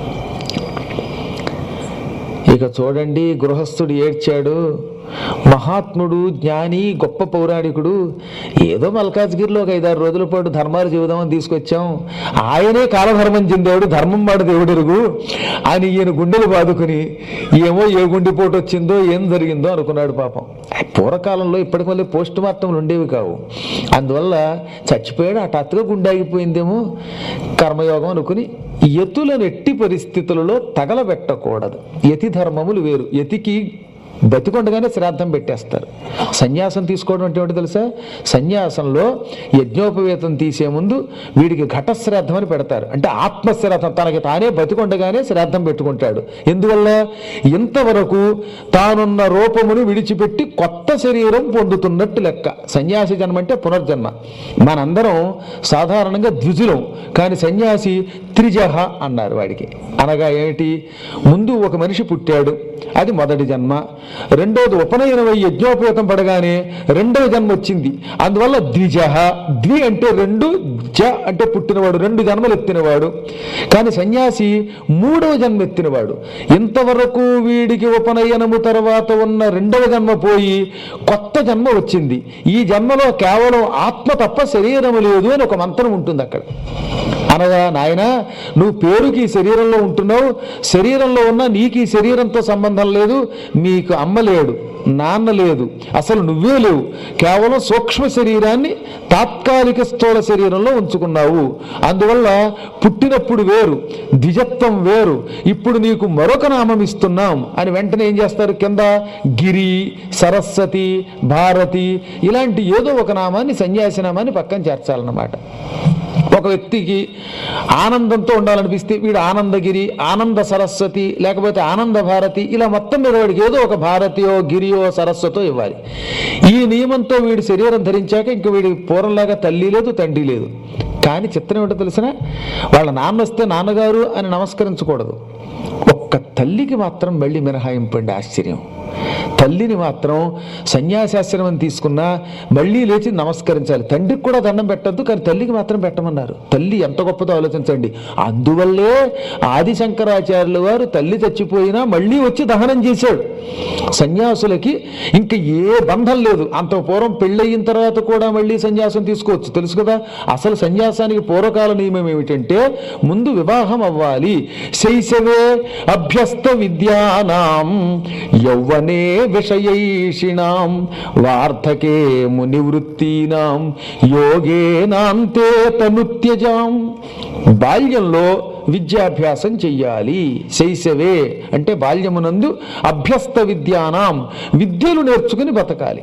ఇక చూడండి గృహస్థుడు ఏడ్చాడు మహాత్ముడు జ్ఞాని గొప్ప పౌరాణికుడు ఏదో మల్కాజ్గిరిలో ఒక ఐదారు రోజుల పాటు ధర్మాలు చెబుదామని తీసుకొచ్చాం ఆయనే కాలధర్మం చెందాడు ధర్మం వాడు దేవుడెరుగు అని ఈయన గుండెలు బాదుకుని ఏమో ఏ గుండెపోటు వచ్చిందో ఏం జరిగిందో అనుకున్నాడు పాపం ఆ పూర్వకాలంలో ఇప్పటికి మళ్ళీ పోస్ట్ మార్టంలు ఉండేవి కావు అందువల్ల చచ్చిపోయాడు హఠాత్తుగా గుండె ఆగిపోయిందేమో కర్మయోగం అనుకుని యతులను ఎట్టి పరిస్థితులలో తగలబెట్టకూడదు యతి ధర్మములు వేరు యతికి బతికొండగానే శ్రాద్ధం పెట్టేస్తారు సన్యాసం తీసుకోవడం అంటే ఏంటో తెలుసా సన్యాసంలో యజ్ఞోపవేతం తీసే ముందు వీడికి ఘట శ్రాద్ధం అని పెడతారు అంటే ఆత్మశ్రాద్ధం తనకి తానే బతికొండగానే శ్రాద్ధం పెట్టుకుంటాడు ఎందువల్ల ఇంతవరకు తానున్న రూపమును విడిచిపెట్టి కొత్త శరీరం పొందుతున్నట్టు లెక్క సన్యాసి జన్మ అంటే పునర్జన్మ మనందరం సాధారణంగా ద్విజులం కానీ సన్యాసి త్రిజహ అన్నారు వాడికి అనగా ఏమిటి ముందు ఒక మనిషి పుట్టాడు అది మొదటి జన్మ రెండోది ఉపనయనమై యజ్ఞోపేతం పడగానే రెండవ జన్మ వచ్చింది అందువల్ల ద్విజహ ద్వి అంటే రెండు జ అంటే పుట్టినవాడు రెండు జన్మలు ఎత్తినవాడు కానీ సన్యాసి మూడవ జన్మ ఎత్తినవాడు ఇంతవరకు వీడికి ఉపనయనము తర్వాత ఉన్న రెండవ జన్మ పోయి కొత్త జన్మ వచ్చింది ఈ జన్మలో కేవలం ఆత్మ తప్ప శరీరము లేదు అని ఒక మంత్రం ఉంటుంది అక్కడ అనగా నాయన నువ్వు పేరుకి ఈ శరీరంలో ఉంటున్నావు శరీరంలో ఉన్న నీకు ఈ శరీరంతో సంబంధం లేదు మీకు అమ్మ లేడు నాన్న లేదు అసలు నువ్వే లేవు కేవలం సూక్ష్మ శరీరాన్ని తాత్కాలిక స్థూల శరీరంలో ఉంచుకున్నావు అందువల్ల పుట్టినప్పుడు వేరు ద్విజత్వం వేరు ఇప్పుడు నీకు మరొక నామం ఇస్తున్నాం అని వెంటనే ఏం చేస్తారు కింద గిరి సరస్వతి భారతి ఇలాంటి ఏదో ఒక నామాన్ని సన్యాసి నామాన్ని పక్కన చేర్చాలన్నమాట ఒక వ్యక్తికి ఆనందంతో ఉండాలనిపిస్తే వీడు ఆనందగిరి ఆనంద సరస్వతి లేకపోతే ఆనంద భారతి ఇలా మొత్తం మీద వాడికి ఏదో ఒక భారతియో గిరియో సరస్వతో ఇవ్వాలి ఈ నియమంతో వీడి శరీరం ధరించాక ఇంక వీడి పూర్వంలాగా తల్లి లేదు తండ్రి లేదు కానీ చిత్రం ఏంటో తెలిసిన వాళ్ళ నాన్న వస్తే నాన్నగారు అని నమస్కరించకూడదు ఒక్క తల్లికి మాత్రం మళ్ళీ మినహాయింపండి ఆశ్చర్యం తల్లిని మాత్రం సన్యాసాశ్రమం తీసుకున్నా మళ్ళీ లేచి నమస్కరించాలి తండ్రికి కూడా దండం పెట్టద్దు కానీ తల్లికి మాత్రం పెట్టమన్నారు తల్లి ఎంత గొప్పదో ఆలోచించండి అందువల్లే ఆది శంకరాచార్యుల వారు తల్లి చచ్చిపోయినా మళ్ళీ వచ్చి దహనం చేశాడు సన్యాసులకి ఇంక ఏ బంధం లేదు అంత పూర్వం పెళ్ళయిన తర్వాత కూడా మళ్ళీ సన్యాసం తీసుకోవచ్చు తెలుసు కదా అసలు సన్యాసానికి పూర్వకాల నియమం ఏమిటంటే ముందు వివాహం అవ్వాలి శైశవే అభ్యస్త విద్యానాం యౌవనే విషయైషిణాం వార్ధకే మునివృత్తీనాం యోగేనాంతే తనుత్యజాం బాల్యంలో విద్యాభ్యాసం చెయ్యాలి శైశవే అంటే బాల్యమునందు అభ్యస్త విద్యానాం విద్యలు నేర్చుకుని బతకాలి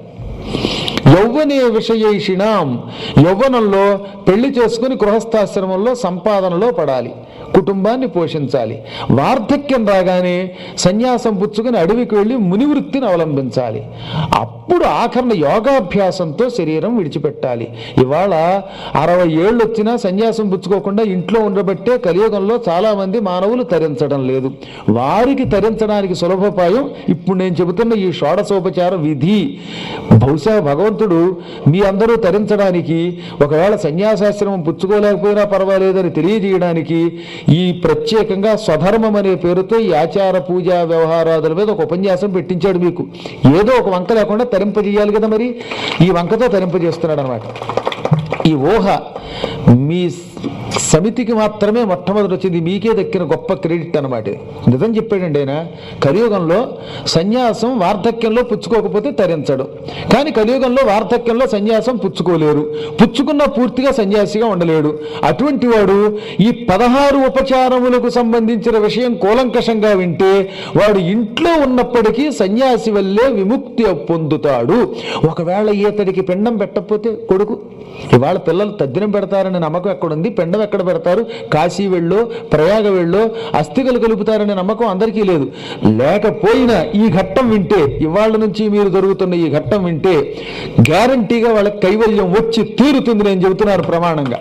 యౌవనే విషయేషిణాం యౌవనంలో పెళ్లి చేసుకుని గృహస్థాశ్రమంలో సంపాదనలో పడాలి కుటుంబాన్ని పోషించాలి వార్ధక్యం రాగానే సన్యాసం పుచ్చుకుని అడవికి వెళ్ళి మునివృత్తిని అవలంబించాలి అప్పుడు ఆఖరణ యోగాభ్యాసంతో శరీరం విడిచిపెట్టాలి ఇవాళ అరవై ఏళ్ళు వచ్చినా సన్యాసం పుచ్చుకోకుండా ఇంట్లో ఉండబట్టే కలియుగంలో చాలా మంది మానవులు తరించడం లేదు వారికి తరించడానికి సులభోపాయం ఇప్పుడు నేను చెబుతున్న ఈ షోడశోపచార విధి బహుశా భగవంతుడు మీ అందరూ తరించడానికి ఒకవేళ సన్యాసాశ్రమం పుచ్చుకోలేకపోయినా పర్వాలేదని తెలియజేయడానికి ఈ ప్రత్యేకంగా స్వధర్మం అనే పేరుతో ఈ ఆచార పూజ వ్యవహారాదుల మీద ఒక ఉపన్యాసం పెట్టించాడు మీకు ఏదో ఒక వంక లేకుండా తరింపజేయాలి కదా మరి ఈ వంకతో తరింపజేస్తున్నాడు అనమాట ఈ ఊహ మీ సమితికి మాత్రమే మొట్టమొదటి వచ్చింది మీకే దక్కిన గొప్ప క్రెడిట్ అనమాట ఇది. నిజం చెప్పాడండి ఆయన కలియుగంలో సన్యాసం వార్ధక్యంలో పుచ్చుకోకపోతే తరించడు కానీ కలియుగంలో వార్ధక్యంలో సన్యాసం పుచ్చుకోలేరు పుచ్చుకున్న పూర్తిగా సన్యాసిగా ఉండలేడు అటువంటి వాడు ఈ పదహారు ఉపచారములకు సంబంధించిన విషయం కూలంకషంగా వింటే వాడు ఇంట్లో ఉన్నప్పటికీ సన్యాసి వల్లే విముక్తి పొందుతాడు ఒకవేళ ఈతడికి పిండం పెట్టకపోతే కొడుకు ఇవాళ పిల్లలు తద్దినం పెడతారనే నమ్మకం ఎక్కడుంది పిండం ఎక్కడ పెడతారు కాశీ వెళ్ళో ప్రయాగ వెళ్ళో అస్థికలు కలుపుతారనే నమ్మకం అందరికీ లేదు లేకపోయినా ఈ ఘట్టం వింటే ఇవాళ నుంచి మీరు జరుగుతున్న ఈ ఘట్టం వింటే గ్యారంటీగా వాళ్ళకి కైవల్యం వచ్చి తీరుతుంది నేను చెబుతున్నాను ప్రమాణంగా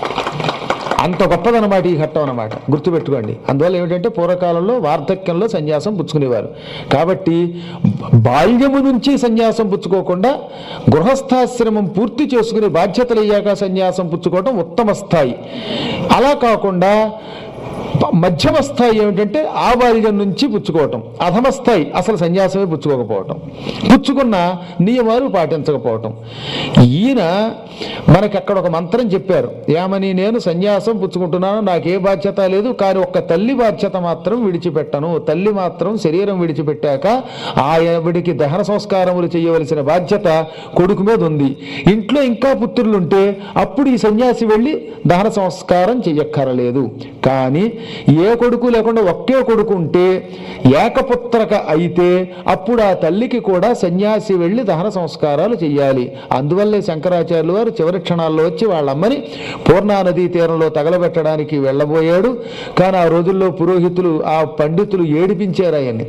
అంత గొప్పదన్నమాట ఈ ఘట్టం అన్నమాట గుర్తుపెట్టుకోండి అందువల్ల ఏమిటంటే పూర్వకాలంలో వార్ధక్యంలో సన్యాసం పుచ్చుకునేవారు కాబట్టి బాల్యము నుంచి సన్యాసం పుచ్చుకోకుండా గృహస్థాశ్రమం పూర్తి చేసుకునే బాధ్యతలు అయ్యాక సన్యాసం పుచ్చుకోవడం ఉత్తమ స్థాయి అలా కాకుండా ప- మధ్యమ స్థాయి ఏమిటంటే ఆ బాల్యం నుంచి పుచ్చుకోవటం అధమ స్థాయి అసలు సన్యాసమే పుచ్చుకోకపోవటం పుచ్చుకున్న నియమాలు పాటించకపోవటం ఈయన మనకి అక్కడ ఒక మంత్రం చెప్పారు ఏమని నేను సన్యాసం పుచ్చుకుంటున్నాను నాకే బాధ్యత లేదు కానీ ఒక్క తల్లి బాధ్యత మాత్రం విడిచిపెట్టను తల్లి మాత్రం శరీరం విడిచిపెట్టాక ఆవిడికి దహన సంస్కారములు చేయవలసిన బాధ్యత కొడుకు మీద ఉంది ఇంట్లో ఇంకా పుత్రులుంటే అప్పుడు ఈ సన్యాసి వెళ్ళి దహన సంస్కారం చెయ్యక్కరలేదు కానీ ఏ కొడుకు లేకుండా ఒకే కొడుకు ఉంటే ఏకపుత్రక అయితే అప్పుడు ఆ తల్లికి కూడా సన్యాసి వెళ్ళి దహన సంస్కారాలు చెయ్యాలి అందువల్లే శంకరాచార్యులు వారు చివరి క్షణాల్లో వచ్చి వాళ్ళమ్మని పూర్ణానదీ తీరంలో తగలబెట్టడానికి వెళ్ళబోయాడు కానీ ఆ రోజుల్లో పురోహితులు ఆ పండితులు ఏడిపించారు ఆయన్ని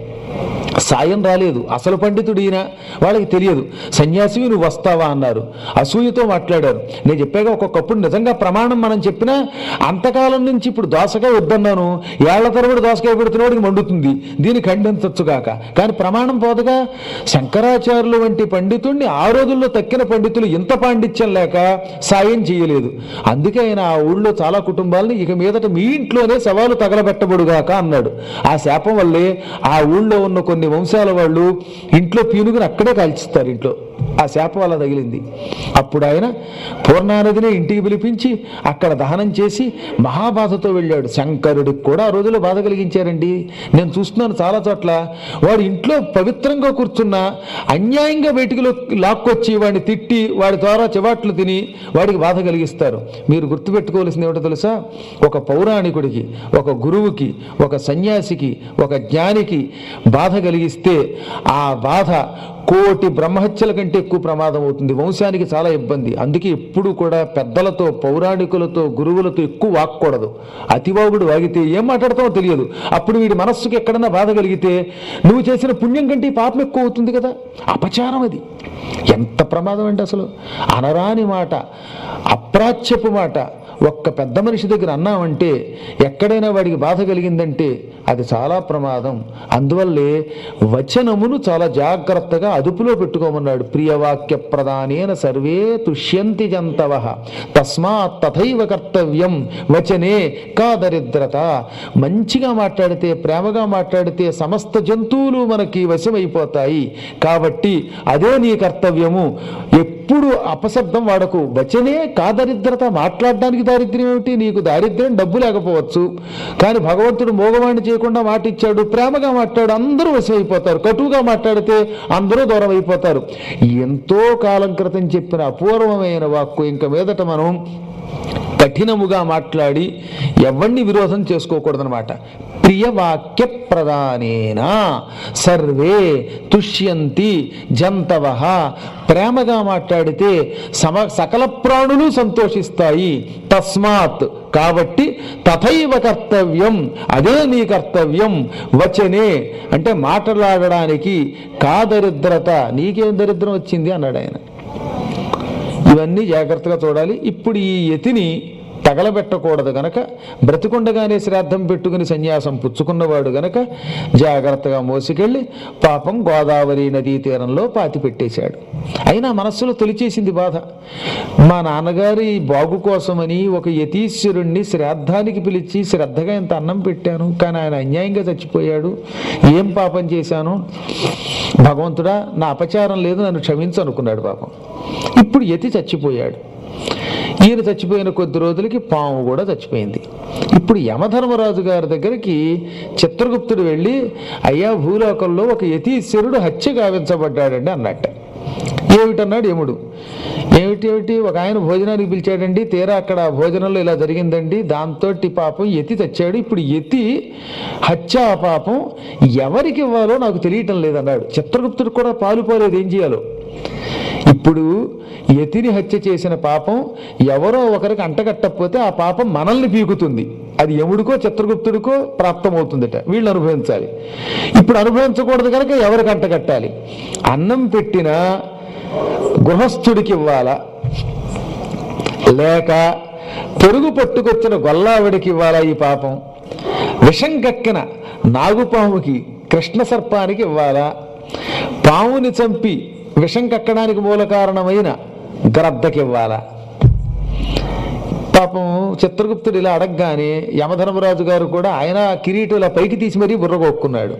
సాయం రాలేదు అసలు పండితుడు ఈయన వాళ్ళకి తెలియదు సన్యాసివి నువ్వు వస్తావా అన్నారు అసూయతో మాట్లాడారు నేను చెప్పాక ఒక్కొక్కప్పుడు నిజంగా ప్రమాణం మనం చెప్పినా అంతకాలం నుంచి ఇప్పుడు దోసకాయ వద్దన్నాను ఏళ్ల తరబడి దోసకాయ పెడుతున్నవాడికి మండుతుంది దీన్ని ఖండించచ్చు కాక కానీ ప్రమాణం పోదుగా శంకరాచార్యులు వంటి పండితుడిని ఆ రోజుల్లో తక్కిన పండితులు ఇంత పాండిత్యం లేక సాయం చేయలేదు అందుకే ఆయన ఆ ఊళ్ళో చాలా కుటుంబాలని ఇక మీదట మీ ఇంట్లోనే సవాలు తగలబెట్టబడుగాక అన్నాడు ఆ శాపం వల్లే ఆ ఊళ్ళో ఉన్న కొన్ని వంశాల వాళ్ళు ఇంట్లో పీనుగుని అక్కడే కాల్చిస్తారు ఇంట్లో ఆ శాపం వల్ల తగిలింది అప్పుడు ఆయన పూర్ణానదిని ఇంటికి పిలిపించి అక్కడ దహనం చేసి మహాబాధతో వెళ్ళాడు శంకరుడికి కూడా ఆ రోజుల్లో బాధ కలిగించారండి నేను చూస్తున్నాను చాలా చోట్ల వాడు ఇంట్లో పవిత్రంగా కూర్చున్నా అన్యాయంగా బయటికి లో- లాక్కొచ్చి వాడిని తిట్టి వాడి ద్వారా చివాట్లు తిని వాడికి బాధ కలిగిస్తారు మీరు గుర్తుపెట్టుకోవాల్సింది ఏమిటో తెలుసా ఒక పౌరాణికుడికి ఒక గురువుకి ఒక సన్యాసికి ఒక జ్ఞానికి బాధ కలిగిస్తే ఆ బాధ కోటి బ్రహ్మహత్యల కంటే ఎక్కువ ప్రమాదం అవుతుంది వంశానికి చాలా ఇబ్బంది అందుకే ఎప్పుడు కూడా పెద్దలతో పౌరాణికులతో గురువులతో ఎక్కువ వాక్కూడదు అతివాగుడు వాగితే ఏం మాట్లాడతామో తెలియదు అప్పుడు వీడి మనస్సుకి ఎక్కడన్నా బాధ కలిగితే నువ్వు చేసిన పుణ్యం కంటే ఈ పాపం ఎక్కువ అవుతుంది కదా అపచారం అది ఎంత ప్రమాదం అండి అసలు అనరాని మాట అప్రాచ్యపు మాట ఒక్క పెద్ద మనిషి దగ్గర అన్నామంటే ఎక్కడైనా వాడికి బాధ కలిగిందంటే అది చాలా ప్రమాదం అందువల్లే వచనమును చాలా జాగ్రత్తగా అదుపులో పెట్టుకోమన్నాడు ప్రియవాక్య ప్రధానేన సర్వే తుష్యంతి జంతవ తస్మాత్ తథైవ కర్తవ్యం వచనే కా దరిద్రత మంచిగా మాట్లాడితే ప్రేమగా మాట్లాడితే సమస్త జంతువులు మనకి వశమైపోతాయి కాబట్టి అదే నీ కర్తవ్యము ఎప్పుడు అపశబ్దం వాడకు వచనే కా దరిద్రత మాట్లాడడానికి దారిద్ర్యం ఏమిటి నీకు దారిద్ర్యం డబ్బు లేకపోవచ్చు కానీ భగవంతుడు మోగవాణ్ణి చేయకుండా మాట ఇచ్చాడు ప్రేమగా మాట్లాడు అందరూ వశమైపోతారు కటువుగా మాట్లాడితే అందరూ దూరం అయిపోతారు ఎంతో కాలం క్రితం చెప్పిన అపూర్వమైన వాక్కు ఇంక మీదట మనం కఠినముగా మాట్లాడి ఎవరిని విరోధం చేసుకోకూడదనమాట ప్రియవాక్య ప్రధానేన సర్వే తుష్యంతి జంతవ ప్రేమగా మాట్లాడితే సమ సకల ప్రాణులు సంతోషిస్తాయి తస్మాత్ కాబట్టి తథైవ కర్తవ్యం అదే నీ కర్తవ్యం వచనే అంటే మాట్లాడడానికి కా దరిద్రత నీకేం దరిద్రం వచ్చింది అన్నాడు ఆయన ఇవన్నీ జాగ్రత్తగా చూడాలి ఇప్పుడు ఈ యతిని తగలబెట్టకూడదు గనక బ్రతికుండగానే శ్రాద్ధం పెట్టుకుని సన్యాసం పుచ్చుకున్నవాడు గనక జాగ్రత్తగా మోసుకెళ్ళి పాపం గోదావరి నదీ తీరంలో పాతి పెట్టేశాడు అయినా మనస్సులో తొలిచేసింది బాధ మా నాన్నగారి బాగు కోసమని ఒక యతీశ్వరుణ్ణి శ్రాద్ధానికి పిలిచి శ్రద్ధగా ఇంత అన్నం పెట్టాను కానీ ఆయన అన్యాయంగా చచ్చిపోయాడు ఏం పాపం చేశాను భగవంతుడా నా అపచారం లేదు నన్ను క్షమించు అనుకున్నాడు పాపం ఇప్పుడు యతి చచ్చిపోయాడు ఈయన చచ్చిపోయిన కొద్ది రోజులకి పాము కూడా చచ్చిపోయింది ఇప్పుడు యమధర్మరాజు గారి దగ్గరికి చిత్రగుప్తుడు వెళ్ళి అయ్యా భూలోకంలో ఒక యతీశ్వరుడు హత్య గావించబడ్డాడండి అన్నట్ట ఏమిటన్నాడు యముడు ఏమిటి ఏమిటి ఒక ఆయన భోజనానికి పిలిచాడండి తీరా అక్కడ భోజనంలో ఇలా జరిగిందండి దాంతో పాపం యతి తెచ్చాడు ఇప్పుడు యతి హత్యా పాపం ఎవరికి ఇవ్వాలో నాకు తెలియటం లేదన్నాడు చిత్రగుప్తుడు కూడా పాలు పోలేదు ఏం చేయాలో ఇప్పుడు యతిని హత్య చేసిన పాపం ఎవరో ఒకరికి అంటగట్టకపోతే ఆ పాపం మనల్ని పీకుతుంది అది యముడికో చిత్రగుప్తుడికో ప్రాప్తమవుతుందట వీళ్ళు అనుభవించాలి ఇప్పుడు అనుభవించకూడదు కనుక ఎవరికి అంటగట్టాలి అన్నం పెట్టిన గృహస్థుడికి ఇవ్వాలా లేక పెరుగు పట్టుకొచ్చిన గొల్లావిడికి ఇవ్వాలా ఈ పాపం విషం కక్కిన నాగుపాముకి కృష్ణ సర్పానికి ఇవ్వాలా పాముని చంపి విషం కక్కడానికి మూల కారణమైన గ్రద్దకి ఇవ్వాలా పాపం చిత్రగుప్తుడు ఇలా అడగగానే యమధర్మరాజు గారు కూడా ఆయన కిరీటం ఇలా పైకి తీసి మరీ బుర్రగొక్కున్నాడు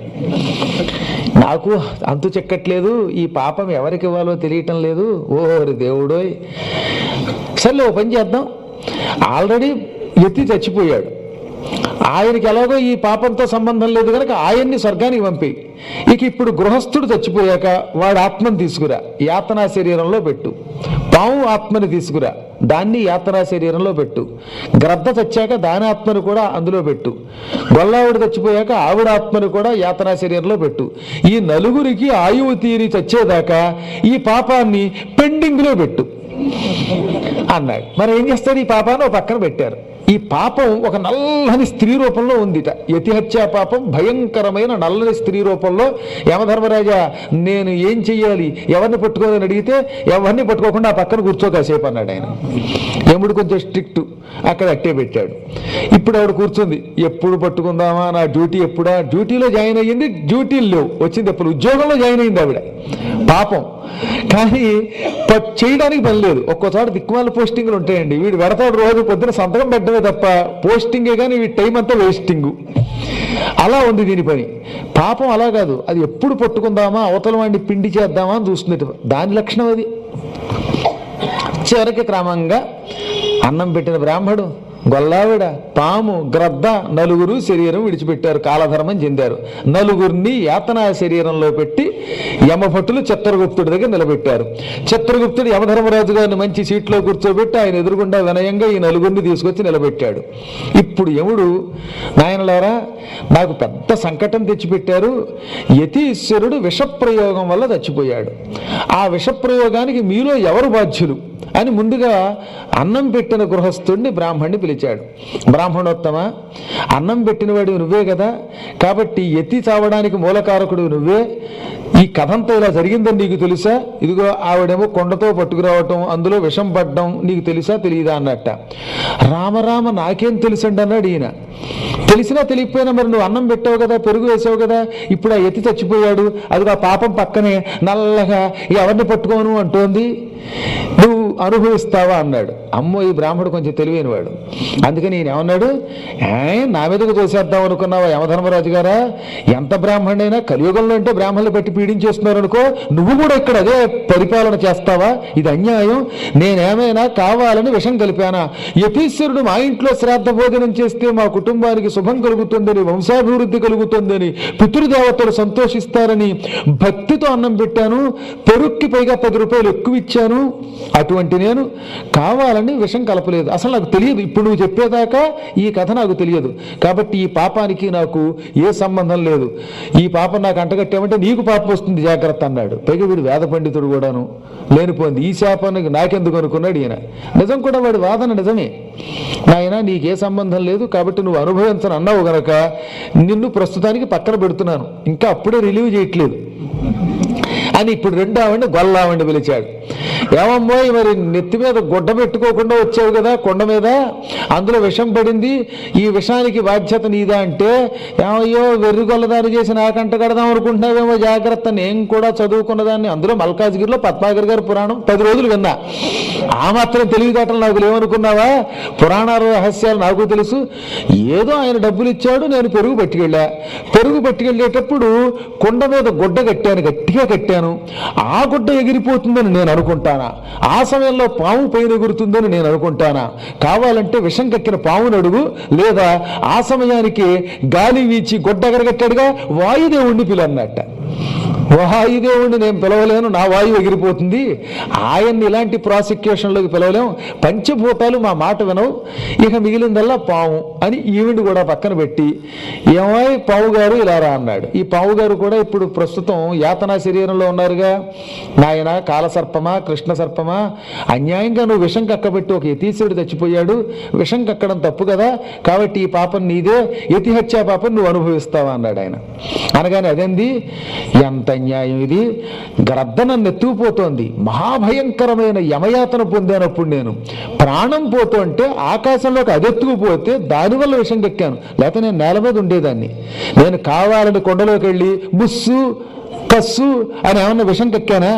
నాకు అంతు చెక్కట్లేదు ఈ పాపం ఎవరికి ఇవ్వాలో తెలియటం లేదు ఓరి దేవుడోయ్ సర్లే ఓ పని చేద్దాం ఆల్రెడీ ఎత్తి చచ్చిపోయాడు ఆయనకి ఎలాగో ఈ పాపంతో సంబంధం లేదు కనుక ఆయన్ని స్వర్గానికి పంపి ఇక ఇప్పుడు గృహస్థుడు చచ్చిపోయాక వాడు ఆత్మను తీసుకురా యాతనా శరీరంలో పెట్టు పాము ఆత్మని తీసుకురా దాన్ని యాతనా శరీరంలో పెట్టు గ్రద్ద చచ్చాక దాని ఆత్మను కూడా అందులో పెట్టు గొల్లావిడ చచ్చిపోయాక ఆవిడ ఆత్మను కూడా యాతనా శరీరంలో పెట్టు ఈ నలుగురికి ఆయువు తీరి చచ్చేదాకా ఈ పాపాన్ని పెండింగ్లో పెట్టు అన్నాడు మరి ఏం చేస్తారు ఈ పాపాన్ని ఒక పక్కన పెట్టారు ఈ పాపం ఒక నల్లని స్త్రీ రూపంలో ఉందిట యతిహత్యా పాపం భయంకరమైన నల్లని స్త్రీ రూపంలో యమధర్మరాజా నేను ఏం చెయ్యాలి ఎవరిని పట్టుకోవాలని అడిగితే ఎవరిని పట్టుకోకుండా ఆ పక్కన కూర్చో కాసేపు అన్నాడు ఆయన యముడు కొంచెం స్ట్రిక్ట్ అక్కడ అట్టే పెట్టాడు ఇప్పుడు ఆవిడ కూర్చుంది ఎప్పుడు పట్టుకుందామా నా డ్యూటీ ఎప్పుడా డ్యూటీలో జాయిన్ అయ్యింది డ్యూటీలు లేవు వచ్చింది ఎప్పుడు ఉద్యోగంలో జాయిన్ అయింది ఆవిడ పాపం కానీ ప- చేయడానికి పని లేదు ఒక్కోసారి దిక్కుమాల పోస్టింగ్లు ఉంటాయండి వీడు పెడతాడు రోజు పొద్దున సంతకం పెట్టడమే తప్ప పోస్టింగే కానీ వీడి టైం అంతా వేస్టింగ్ అలా ఉంది దీని పని పాపం అలా కాదు అది ఎప్పుడు పట్టుకుందామా అవతల వాడిని పిండి చేద్దామా అని చూస్తుంది దాని లక్షణం అది చివరికి క్రమంగా అన్నం పెట్టిన బ్రాహ్మడు గొల్లావిడ పాము గ్రద్ద నలుగురు శరీరం విడిచిపెట్టారు కాలధర్మం చెందారు నలుగురిని యాతనా శరీరంలో పెట్టి యమభట్టులు చిత్రగుప్తుడి దగ్గర నిలబెట్టారు చిత్రగుప్తుడు యమధర్మరాజు గారిని మంచి సీట్లో కూర్చోబెట్టి ఆయన ఎదురుగుండా వినయంగా ఈ నలుగురిని తీసుకొచ్చి నిలబెట్టాడు ఇప్పుడు యముడు నాయనలారా నాకు పెద్ద సంకటం తెచ్చిపెట్టారు యతీశ్వరుడు విషప్రయోగం వల్ల చచ్చిపోయాడు ఆ విషప్రయోగానికి మీలో ఎవరు బాధ్యులు అని ముందుగా అన్నం పెట్టిన గృహస్థుడిని బ్రాహ్మణ్ణి పిలిచాడు బ్రాహ్మణోత్తమ అన్నం పెట్టినవాడు నువ్వే కదా కాబట్టి ఎత్తి చావడానికి మూలకారకుడు నువ్వే ఈ కథంతా ఇలా జరిగిందని నీకు తెలుసా ఇదిగో ఆవిడేమో కొండతో పట్టుకురావటం అందులో విషం పడ్డం నీకు తెలుసా తెలియదా అన్నట్ట రామరామ నాకేం తెలుసండి అన్నాడు ఈయన తెలిసినా తెలియకపోయినా మరి నువ్వు అన్నం పెట్టావు కదా పెరుగు వేసావు కదా ఇప్పుడు ఆ ఎత్తి చచ్చిపోయాడు అది ఆ పాపం పక్కనే నల్లగా ఎవరిని పట్టుకోను అంటోంది నువ్వు అనుభవిస్తావా అన్నాడు అమ్మో ఈ బ్రాహ్మడు కొంచెం తెలివైనవాడు అందుకని ఈయన ఏమన్నాడు ఏ నా మీదకు తోసేద్దాం అనుకున్నావా యమధర్మరాజు గారా ఎంత బ్రాహ్మణైనా కలియుగంలో అంటే బ్రాహ్మణులు పెట్టి పీడించేస్తున్నారు అనుకో నువ్వు కూడా ఇక్కడ అదే పరిపాలన చేస్తావా ఇది అన్యాయం నేనేమైనా కావాలని విషం కలిపానా యతీశ్వరుడు మా ఇంట్లో శ్రాద్ధ భోజనం చేస్తే మా కుటుంబానికి శుభం కలుగుతుందని వంశాభివృద్ధి కలుగుతుందని పితృదేవతలు సంతోషిస్తారని భక్తితో అన్నం పెట్టాను పెరుక్కి పైగా పది రూపాయలు ఎక్కువ ఇచ్చాను అటువంటి నేను కావాలని విషం కలపలేదు అసలు నాకు తెలియదు ఇప్పుడు నువ్వు చెప్పేదాకా ఈ కథ నాకు తెలియదు కాబట్టి ఈ పాపానికి నాకు ఏ సంబంధం లేదు ఈ పాపం నాకు అంటగట్టామంటే నీకు పాపం వస్తుంది జాగ్రత్త అన్నాడు పైగా వీడు వేద పండితుడు కూడాను లేనిపోయింది ఈ శాపానికి నాకెందుకు అనుకున్నాడు ఈయన నిజం కూడా వాడి వాదన నిజమే నాయన నీకే సంబంధం లేదు కాబట్టి నువ్వు అనుభవించను అన్నావు గనక నిన్ను ప్రస్తుతానికి పక్కన పెడుతున్నాను ఇంకా అప్పుడే రిలీవ్ చేయట్లేదు అని ఇప్పుడు రెండో ఆవిడ గొల్లావిడ పిలిచాడు ఏమమ్మోయ్ మరి నెత్తి మీద గుడ్డ పెట్టుకోకుండా వచ్చావు కదా కొండ మీద అందులో విషం పడింది ఈ విషానికి బాధ్యత నీదా అంటే ఏమయ్యో వెర్రి గొల్లదారి చేసి నాకంట కడదాం అనుకుంటున్నావేమో జాగ్రత్త నేను కూడా చదువుకున్న దాన్ని అందులో మల్కాజ్గిరిలో పద్మాగర్ గారి పురాణం పది రోజులు విన్నా ఆ మాత్రం తెలివితేటలు నాకు లేవనుకున్నావా పురాణాల రహస్యాలు నాకు తెలుసు ఏదో ఆయన డబ్బులు ఇచ్చాడు నేను పెరుగు పట్టుకెళ్ళా పెరుగు పట్టుకెళ్ళేటప్పుడు కొండ మీద గుడ్డ కట్టాను గట్టిగా కట్టాను ఆ గుడ్డ ఎగిరిపోతుందని నేను అనుకుంటానా ఆ సమయంలో పాము పైన ఎగురుతుందని నేను అనుకుంటానా కావాలంటే విషం కక్కిన పామును అడుగు లేదా ఆ సమయానికి గాలి వీచి గుడ్డ ఎగరగట్టాడుగా వాయుదేవుణ్ణి పిలన్నట్ట వాయుదేవుణ్ణి నేను పిలవలేను నా వాయువు ఎగిరిపోతుంది ఆయన్ని ఇలాంటి ప్రాసిక్యూషన్లోకి పిలవలేం పంచభూతాలు మా మాట వినవు ఇక మిగిలిందల్లా పాము అని ఈవిడ కూడా పక్కన పెట్టి ఏమాయ్ పావు గారు ఇలా రా అన్నాడు ఈ పావు గారు కూడా ఇప్పుడు ప్రస్తుతం యాతనా శరీరంలో ఉన్నారుగా నాయన కాలసర్పమా కృష్ణ సర్పమా అన్యాయంగా నువ్వు విషం కక్కబెట్టి ఒక యతీశ్వరుడు చచ్చిపోయాడు విషం కక్కడం తప్పు కదా కాబట్టి ఈ పాపం నీదే యతిహత్యా పాపం నువ్వు అనుభవిస్తావా అన్నాడు ఆయన అనగానే అదేంది ఎంత అన్యాయం ఇది గ్రద్ద నన్ను ఎత్తుకుపోతోంది మహాభయంకరమైన యమయాతన పొందానప్పుడు నేను ప్రాణం పోతుంటే ఆకాశంలోకి అదెత్తుకుపోతే దానివల్ల విషం కక్కాను లేకపోతే నేను నేల మీద ఉండేదాన్ని నేను కావాలని కొండలోకి వెళ్ళి బుస్సు కస్సు అని ఏమన్నా విషం కక్కానా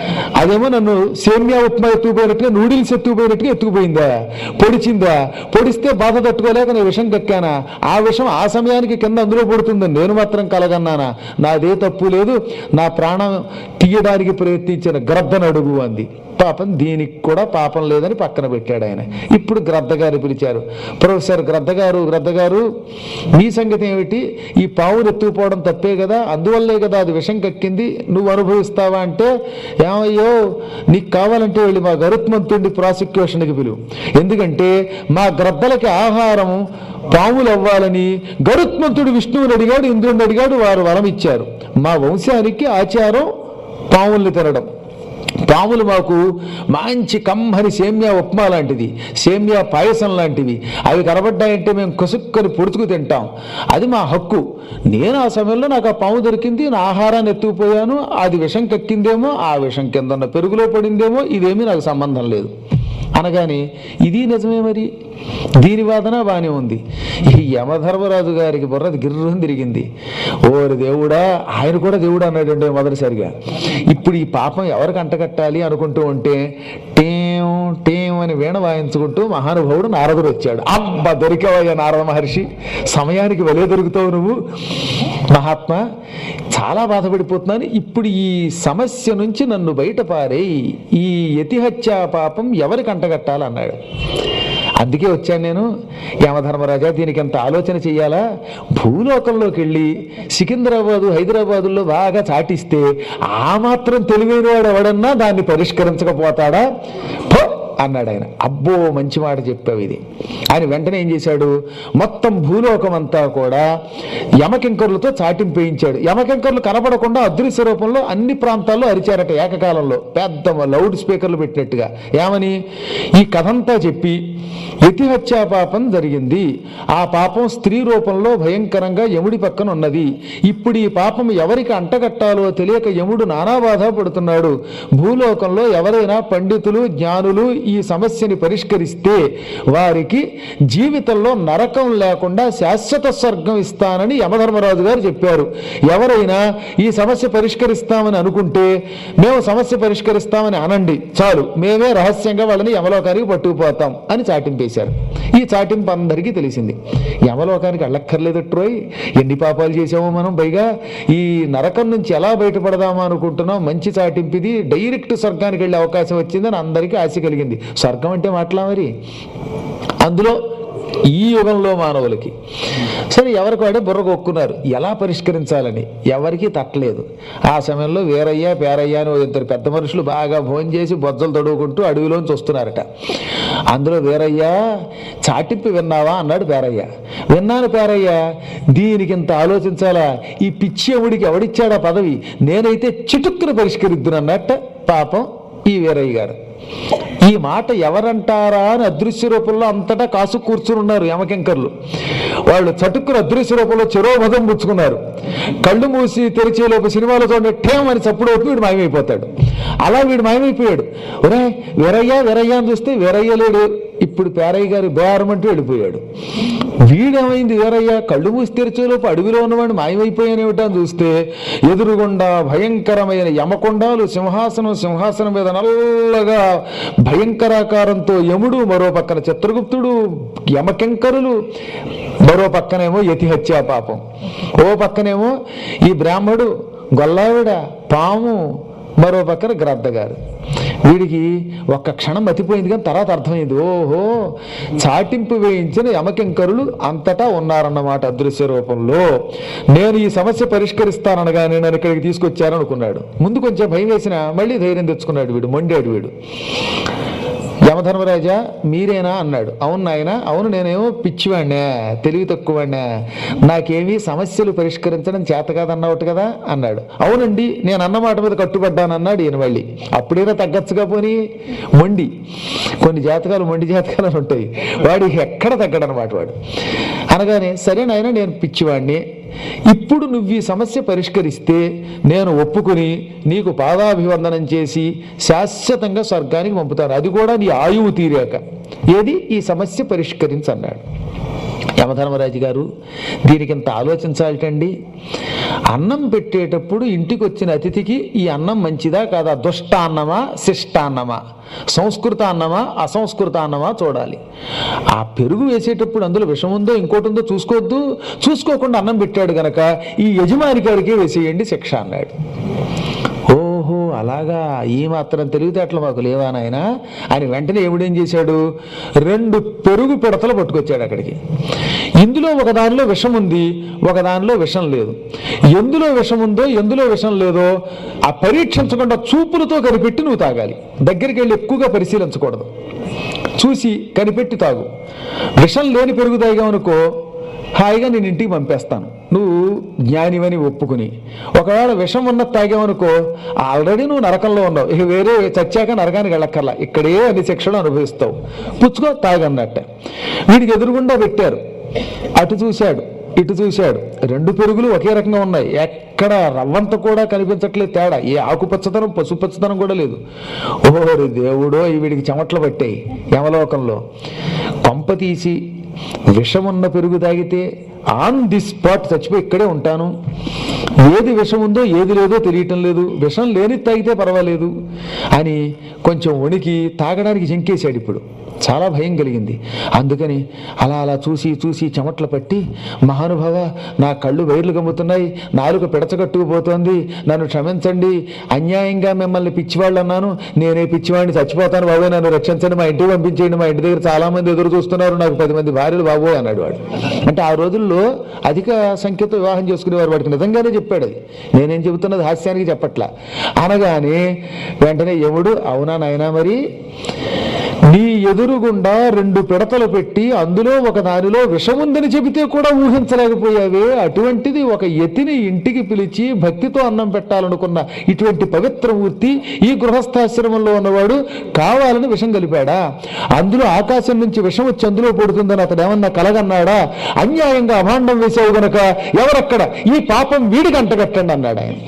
అదేమో నన్ను సేమియా ఉప్మా ఎత్తుకుపోయినట్టుగా నూడిల్స్ ఎత్తుకుపోయినట్టుగా ఎత్తుకుపోయిందా పొడిచిందా పొడిస్తే బాధ తట్టుకోలేక నేను విషం కక్కానా ఆ విషం ఆ సమయానికి కింద అందులో పడుతుందని నేను మాత్రం కలగన్నానా నాదే తప్పు లేదు నా ప్రాణం తీయడానికి ప్రయత్నించిన గ్రద్దను అడుగు అంది పాపం దీనికి కూడా పాపం లేదని పక్కన పెట్టాడు ఆయన ఇప్పుడు గ్రద్ద గారు పిలిచారు ప్రొఫెసర్ గ్రద్ద గారు గ్రద్ద గారు మీ సంగతి ఏమిటి ఈ పావును ఎత్తుకుపోవడం తప్పే కదా అందువల్లే కదా అది విషం కక్కింది నువ్వు అనుభవిస్తావా అంటే ఏమయ్యో నీకు కావాలంటే వెళ్ళి మా గరుత్మంతుడిని ప్రాసిక్యూషన్కి పిలువు ఎందుకంటే మా గ్రద్దలకి ఆహారం పాములు అవ్వాలని గరుత్మంతుడు విష్ణువుని అడిగాడు ఇంద్రుడిని అడిగాడు వారు వరం ఇచ్చారు మా వంశానికి ఆచారం పాముల్ని తినడం పాములు మాకు మంచి కమ్మని సేమ్యా ఉప్మా లాంటిది సేమ్యా పాయసం లాంటివి అవి కనబడ్డాయంటే మేము కుసుక్కని పొడుచుకు తింటాం అది మా హక్కు నేను ఆ సమయంలో నాకు ఆ పాము దొరికింది నా ఆహారాన్ని ఎత్తుకుపోయాను అది విషం కక్కిందేమో ఆ విషం కింద ఉన్న పెరుగులో పడిందేమో ఇదేమీ నాకు సంబంధం లేదు అనగానే ఇది నిజమే మరి దీని వాదన బాగానే ఉంది ఈ యమధర్మరాజు గారికి బుర్రది గిర్రం తిరిగింది ఓరి దేవుడా ఆయన కూడా దేవుడు అన్నాడండి మొదటిసారిగా ఇప్పుడు ఈ పాపం ఎవరికి అంటకట్టాలి అనుకుంటూ ఉంటే టేం టేం అని వీణ వాయించుకుంటూ మహానుభావుడు నారదుడు వచ్చాడు అబ్బ దొరికావయ్యా నారద మహర్షి సమయానికి వలే దొరుకుతావు నువ్వు మహాత్మా చాలా బాధపడిపోతున్నాను ఇప్పుడు ఈ సమస్య నుంచి నన్ను బయటపారేయి ఈ యతిహత్యా పాపం ఎవరికి అంటగట్టాలన్నాడు అందుకే వచ్చాను నేను యమధర్మరాజా దీనికి ఎంత ఆలోచన చెయ్యాలా భూలోకంలోకి వెళ్ళి సికింద్రాబాదు హైదరాబాదుల్లో బాగా చాటిస్తే ఆ మాత్రం తెలివైన వాడు ఎవడన్నా దాన్ని పరిష్కరించకపోతాడా పో అన్నాడు ఆయన అబ్బో మంచి మాట చెప్పావు ఇది ఆయన వెంటనే ఏం చేశాడు మొత్తం భూలోకం అంతా కూడా యమకింకరులతో చాటింపేయించాడు యమకింకరులు కనపడకుండా అదృశ్య రూపంలో అన్ని ప్రాంతాల్లో అరిచారట ఏకకాలంలో పెద్ద లౌడ్ స్పీకర్లు పెట్టినట్టుగా ఏమని ఈ కథంతా చెప్పి యతిహత్యా పాపం జరిగింది ఆ పాపం స్త్రీ రూపంలో భయంకరంగా యముడి పక్కన ఉన్నది ఇప్పుడు ఈ పాపం ఎవరికి అంటగట్టాలో తెలియక యముడు నానా బాధ పడుతున్నాడు భూలోకంలో ఎవరైనా పండితులు జ్ఞానులు ఈ సమస్యని పరిష్కరిస్తే వారికి జీవితంలో నరకం లేకుండా శాశ్వత స్వర్గం ఇస్తానని యమధర్మరాజు గారు చెప్పారు ఎవరైనా ఈ సమస్య పరిష్కరిస్తామని అనుకుంటే మేము సమస్య పరిష్కరిస్తామని అనండి చాలు మేమే రహస్యంగా వాళ్ళని యమలోకానికి పట్టుకుపోతాం అని చాటింపేశారు ఈ చాటింపు అందరికీ తెలిసింది యమలోకానికి అల్లక్కర్లేదట్రోయ్ ఎన్ని పాపాలు చేసామో మనం పైగా ఈ నరకం నుంచి ఎలా బయటపడదామా అనుకుంటున్నాం మంచి చాటింపిది డైరెక్ట్ స్వర్గానికి వెళ్ళే అవకాశం వచ్చిందని అందరికీ ఆశ కలిగింది స్వర్గం అంటే మాటలా మరి అందులో ఈ యుగంలో మానవులకి సరే ఎవరికి వాడే బుర్ర కొక్కున్నారు ఎలా పరిష్కరించాలని ఎవరికీ తట్టలేదు ఆ సమయంలో వీరయ్య పేరయ్య అని ఓ ఇద్దరు పెద్ద మనుషులు బాగా భోజనం చేసి బొజ్జలు తడువుకుంటూ అడవిలోంచి వస్తున్నారట అందులో వీరయ్య చాటింపు విన్నావా అన్నాడు పేరయ్య విన్నాను పేరయ్య దీనికి ఇంత ఆలోచించాలా ఈ పిచ్చి ఎవడికి ఎవడిచ్చాడా పదవి నేనైతే చిటుక్కును పరిష్కరిద్దునన్నట్ట పాపం ఈ వీరయ్య గారు ఈ మాట ఎవరంటారా అని అదృశ్య రూపంలో అంతటా కాసు కూర్చుని ఉన్నారు యమకెంకర్లు వాళ్ళు చటుక్కున అదృశ్య రూపంలో చెరోమదం పుచ్చుకున్నారు కళ్ళు మూసి తెరిచేలోపు సినిమాలో చూడండి టేం అని చప్పుడు అవుతుంది వీడు మాయమైపోతాడు అలా వీడు మాయమైపోయాడు ఒరే వీరయ్య వీరయ్య అని చూస్తే వీరయ్య లేడు ఇప్పుడు పేరయ్య గారి బేరం అంటూ వెళ్ళిపోయాడు వీడేమైంది వీరయ్య కళ్ళు మూసి తెరిచేలోపు అడవిలో ఉన్నవాడిని మాయమైపోయానేమిటా అని చూస్తే ఎదురుగుండా భయంకరమైన యమకొండాలు సింహాసనం సింహాసనం మీద నల్లగా భయంకరాకారంతో యముడు మరో పక్కన చిత్రగుప్తుడు యమకెంకరులు మరో పక్కనేమో యతిహత్యా పాపం ఓ పక్కనేమో ఈ బ్రాహ్మడు గొల్లావిడ పాము మరో పక్కన గ్రద్ద గారు వీడికి ఒక్క క్షణం మతిపోయింది కానీ తర్వాత అర్థమైంది ఓహో చాటింపు వేయించిన యమకింకరులు అంతటా ఉన్నారన్నమాట అదృశ్య రూపంలో నేను ఈ సమస్య పరిష్కరిస్తాననగా నేను ఇక్కడికి తీసుకొచ్చాననుకున్నాడు ముందు కొంచెం భయం వేసిన మళ్ళీ ధైర్యం తెచ్చుకున్నాడు వీడు మొండాడు వీడు యమధర్మరాజా మీరేనా అన్నాడు అవును నాయన అవును నేనేమో పిచ్చివాడినా తెలివి తక్కువవాడినా నాకేమీ సమస్యలు పరిష్కరించడం చేత కాదన్నట్టు కదా అన్నాడు అవునండి నేను అన్న మాట మీద కట్టుబడ్డాను అన్నాడు ఈయన మళ్ళీ అప్పుడైనా తగ్గచ్చుగా పోని మొండి కొన్ని జాతకాలు మొండి జాతకాలు అని ఉంటాయి వాడికి ఎక్కడ తగ్గడనమాట వాడు అనగానే సరే నాయన నేను పిచ్చివాడిని ఇప్పుడు నువ్వు ఈ సమస్య పరిష్కరిస్తే నేను ఒప్పుకుని నీకు పాదాభివందనం చేసి శాశ్వతంగా స్వర్గానికి పంపుతాను అది కూడా నీ ఆయువు తీరాక ఏది ఈ సమస్య పరిష్కరించన్నాడు యమధర్మరాజు గారు దీనికి ఇంత ఆలోచించాలటండి అన్నం పెట్టేటప్పుడు ఇంటికి వచ్చిన అతిథికి ఈ అన్నం మంచిదా కాదా దుష్ట అన్నమా శిష్ట అన్నమా సంస్కృత అన్నమా అసంస్కృత అన్నమా చూడాలి ఆ పెరుగు వేసేటప్పుడు అందులో విషం ఉందో ఇంకోటి ఉందో చూసుకోవద్దు చూసుకోకుండా అన్నం పెట్టాడు గనక ఈ యజమాని గారికి వేసేయండి శిక్ష అన్నాడు ఓహో అలాగా ఈ మాత్రం తెలివితేటలు మాకు లేవా నాయన ఆయన వెంటనే ఎవడేం చేశాడు రెండు పెరుగు పిడతలు పట్టుకొచ్చాడు అక్కడికి ఇందులో ఒక దానిలో విషం ఉంది ఒక దానిలో విషం లేదు ఎందులో విషం ఉందో ఎందులో విషం లేదో ఆ పరీక్షించకుండా చూపులతో కనిపెట్టి నువ్వు తాగాలి దగ్గరికి వెళ్ళి ఎక్కువగా పరిశీలించకూడదు చూసి కనిపెట్టి తాగు విషం లేని పెరుగు తాగామనుకో హాయిగా నేను ఇంటికి పంపేస్తాను నువ్వు జ్ఞానివని ఒప్పుకుని ఒకవేళ విషం ఉన్న తాగామనుకో ఆల్రెడీ నువ్వు నరకంలో ఉన్నావు ఇక వేరే చచ్చాక నరకానికి వెళ్ళక్కర్లా ఇక్కడే అన్ని శిక్షలు అనుభవిస్తావు పుచ్చుకో తాగన్నట్ట వీడికి ఎదురుగుండా పెట్టారు అటు చూశాడు ఇటు చూశాడు రెండు పెరుగులు ఒకే రకంగా ఉన్నాయి ఎక్కడ రవ్వంత కూడా కనిపించట్లేదు తేడా ఏ ఆకుపచ్చదనం పసుపచ్చదనం కూడా లేదు ఓరి దేవుడో ఈ వీడికి చెమట్లు పట్టాయి యమలోకంలో కొంప తీసి విషమున్న పెరుగు తాగితే ఆన్ ది స్పాట్ చచ్చిపోయి ఇక్కడే ఉంటాను ఏది విషం ఉందో ఏది లేదో తెలియటం లేదు విషం లేని తాగితే పర్వాలేదు అని కొంచెం వణికి తాగడానికి జంకేశాడు ఇప్పుడు చాలా భయం కలిగింది అందుకని అలా అలా చూసి చూసి చెమట్లు పట్టి మహానుభావ నా కళ్ళు వైర్లు గమ్ముతున్నాయి నాలుక పిడచగట్టుకుపోతోంది నన్ను క్షమించండి అన్యాయంగా మిమ్మల్ని పిచ్చివాళ్ళు అన్నాను నేనే పిచ్చివాడిని చచ్చిపోతాను బాబు నన్ను రక్షించండి మా ఇంటికి పంపించేయండి మా ఇంటి దగ్గర చాలా మంది ఎదురు చూస్తున్నారు నాకు పది మంది భార్యలు బాబు అన్నాడు వాడు అంటే ఆ రోజుల్లో అధిక సంఖ్యతో వివాహం చేసుకునేవారు వాడికి నిజంగానే చెప్పాడు అది నేనేం చెబుతున్నది హాస్యానికి చెప్పట్లా అనగానే వెంటనే యముడు అవునా నాయనా మరి నీ ఎదురుగుండా రెండు పిడతలు పెట్టి అందులో ఒక దానిలో విషముందని చెబితే కూడా ఊహించలేకపోయావే అటువంటిది ఒక యతిని ఇంటికి పిలిచి భక్తితో అన్నం పెట్టాలనుకున్న ఇటువంటి పవిత్రమూర్తి ఈ గృహస్థాశ్రమంలో ఉన్నవాడు కావాలని విషం కలిపాడా అందులో ఆకాశం నుంచి విషం వచ్చి అందులో పడుతుందని అతడు ఏమన్నా కలగన్నాడా అన్యాయంగా అభాండం వేసావు గనక ఎవరక్కడ ఈ పాపం వీడికి అంటగట్టండి అన్నాడు ఆయన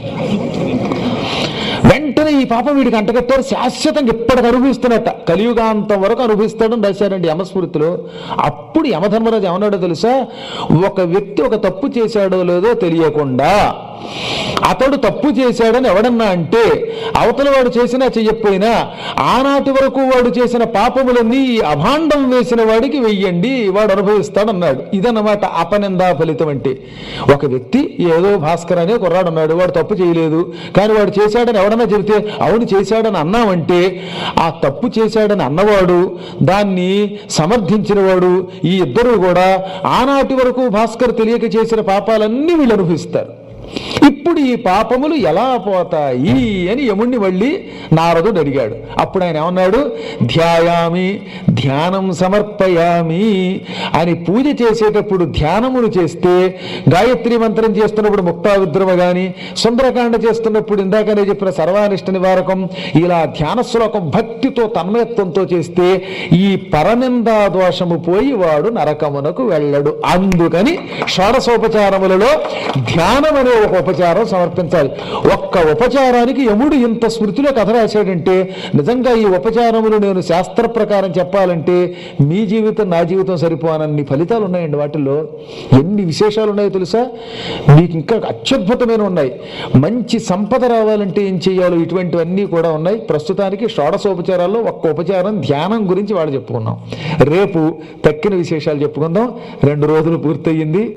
వెంటనే ఈ పాపం వీడికి అంటగట్టారు శాశ్వతంగా ఇప్పటికి అనుభవిస్తున్నట్ట కలియుగాంతం వరకు అనుభవిస్తాడని రాశారండి యమస్మృతిలో అప్పుడు యమధర్మరాజు ఏమన్నాడో తెలుసా ఒక వ్యక్తి ఒక తప్పు చేశాడో లేదో తెలియకుండా అతడు తప్పు చేశాడని ఎవడన్నా అంటే అవతల వాడు చేసినా చెయ్యకపోయినా ఆనాటి వరకు వాడు చేసిన పాపములన్నీ ఈ అభాండం వేసిన వాడికి వెయ్యండి వాడు అనుభవిస్తాడన్నాడు ఇదన్నమాట అపనిందా ఫలితం అంటే ఒక వ్యక్తి ఏదో భాస్కర్ అనే కుర్రాడు ఉన్నాడు వాడు తప్పు చేయలేదు కానీ వాడు చేశాడని ఎవడన్నా చెబితే అవును చేశాడని అన్నామంటే ఆ తప్పు చేశాడని అన్నవాడు దాన్ని సమర్థించిన వాడు ఈ ఇద్దరు కూడా ఆనాటి వరకు భాస్కర్ తెలియక చేసిన పాపాలన్నీ వీళ్ళు అనుభవిస్తారు ఇప్పుడు ఈ పాపములు ఎలా పోతాయి అని యముణ్ణి మళ్ళీ నారదుడు అడిగాడు అప్పుడు ఆయన ఏమన్నాడు ధ్యాయామి ధ్యానం సమర్పయామి అని పూజ చేసేటప్పుడు ధ్యానమును చేస్తే గాయత్రి మంత్రం చేస్తున్నప్పుడు ముక్తా విద్రమ గాని సుందరకాండ చేస్తున్నప్పుడు ఇందాకనే చెప్పిన సర్వానిష్ట నివారకం ఇలా ధ్యాన శ్లోకం భక్తితో తన్మయత్వంతో చేస్తే ఈ పరనిందా దోషము పోయి వాడు నరకమునకు వెళ్ళడు అందుకని షోడసోపచారములలో ధ్యానం అనే ఒక ఉపచారం సమర్పించాలి ఒక్క ఉపచారానికి యముడు ఇంత స్మృతిలో కథ రాశాడంటే నిజంగా ఈ ఉపచారములు నేను శాస్త్ర ప్రకారం చెప్పాలంటే మీ జీవితం నా జీవితం సరిపోనన్ని ఫలితాలు ఉన్నాయండి వాటిల్లో ఎన్ని విశేషాలు ఉన్నాయో తెలుసా మీకు ఇంకా అత్యద్భుతమైన ఉన్నాయి మంచి సంపద రావాలంటే ఏం చేయాలో ఇటువంటివన్నీ కూడా ఉన్నాయి ప్రస్తుతానికి షోడశోపచారాల్లో ఒక్క ఉపచారం ధ్యానం గురించి వాళ్ళు చెప్పుకున్నాం రేపు తక్కిన విశేషాలు చెప్పుకుందాం రెండు రోజులు పూర్తయింది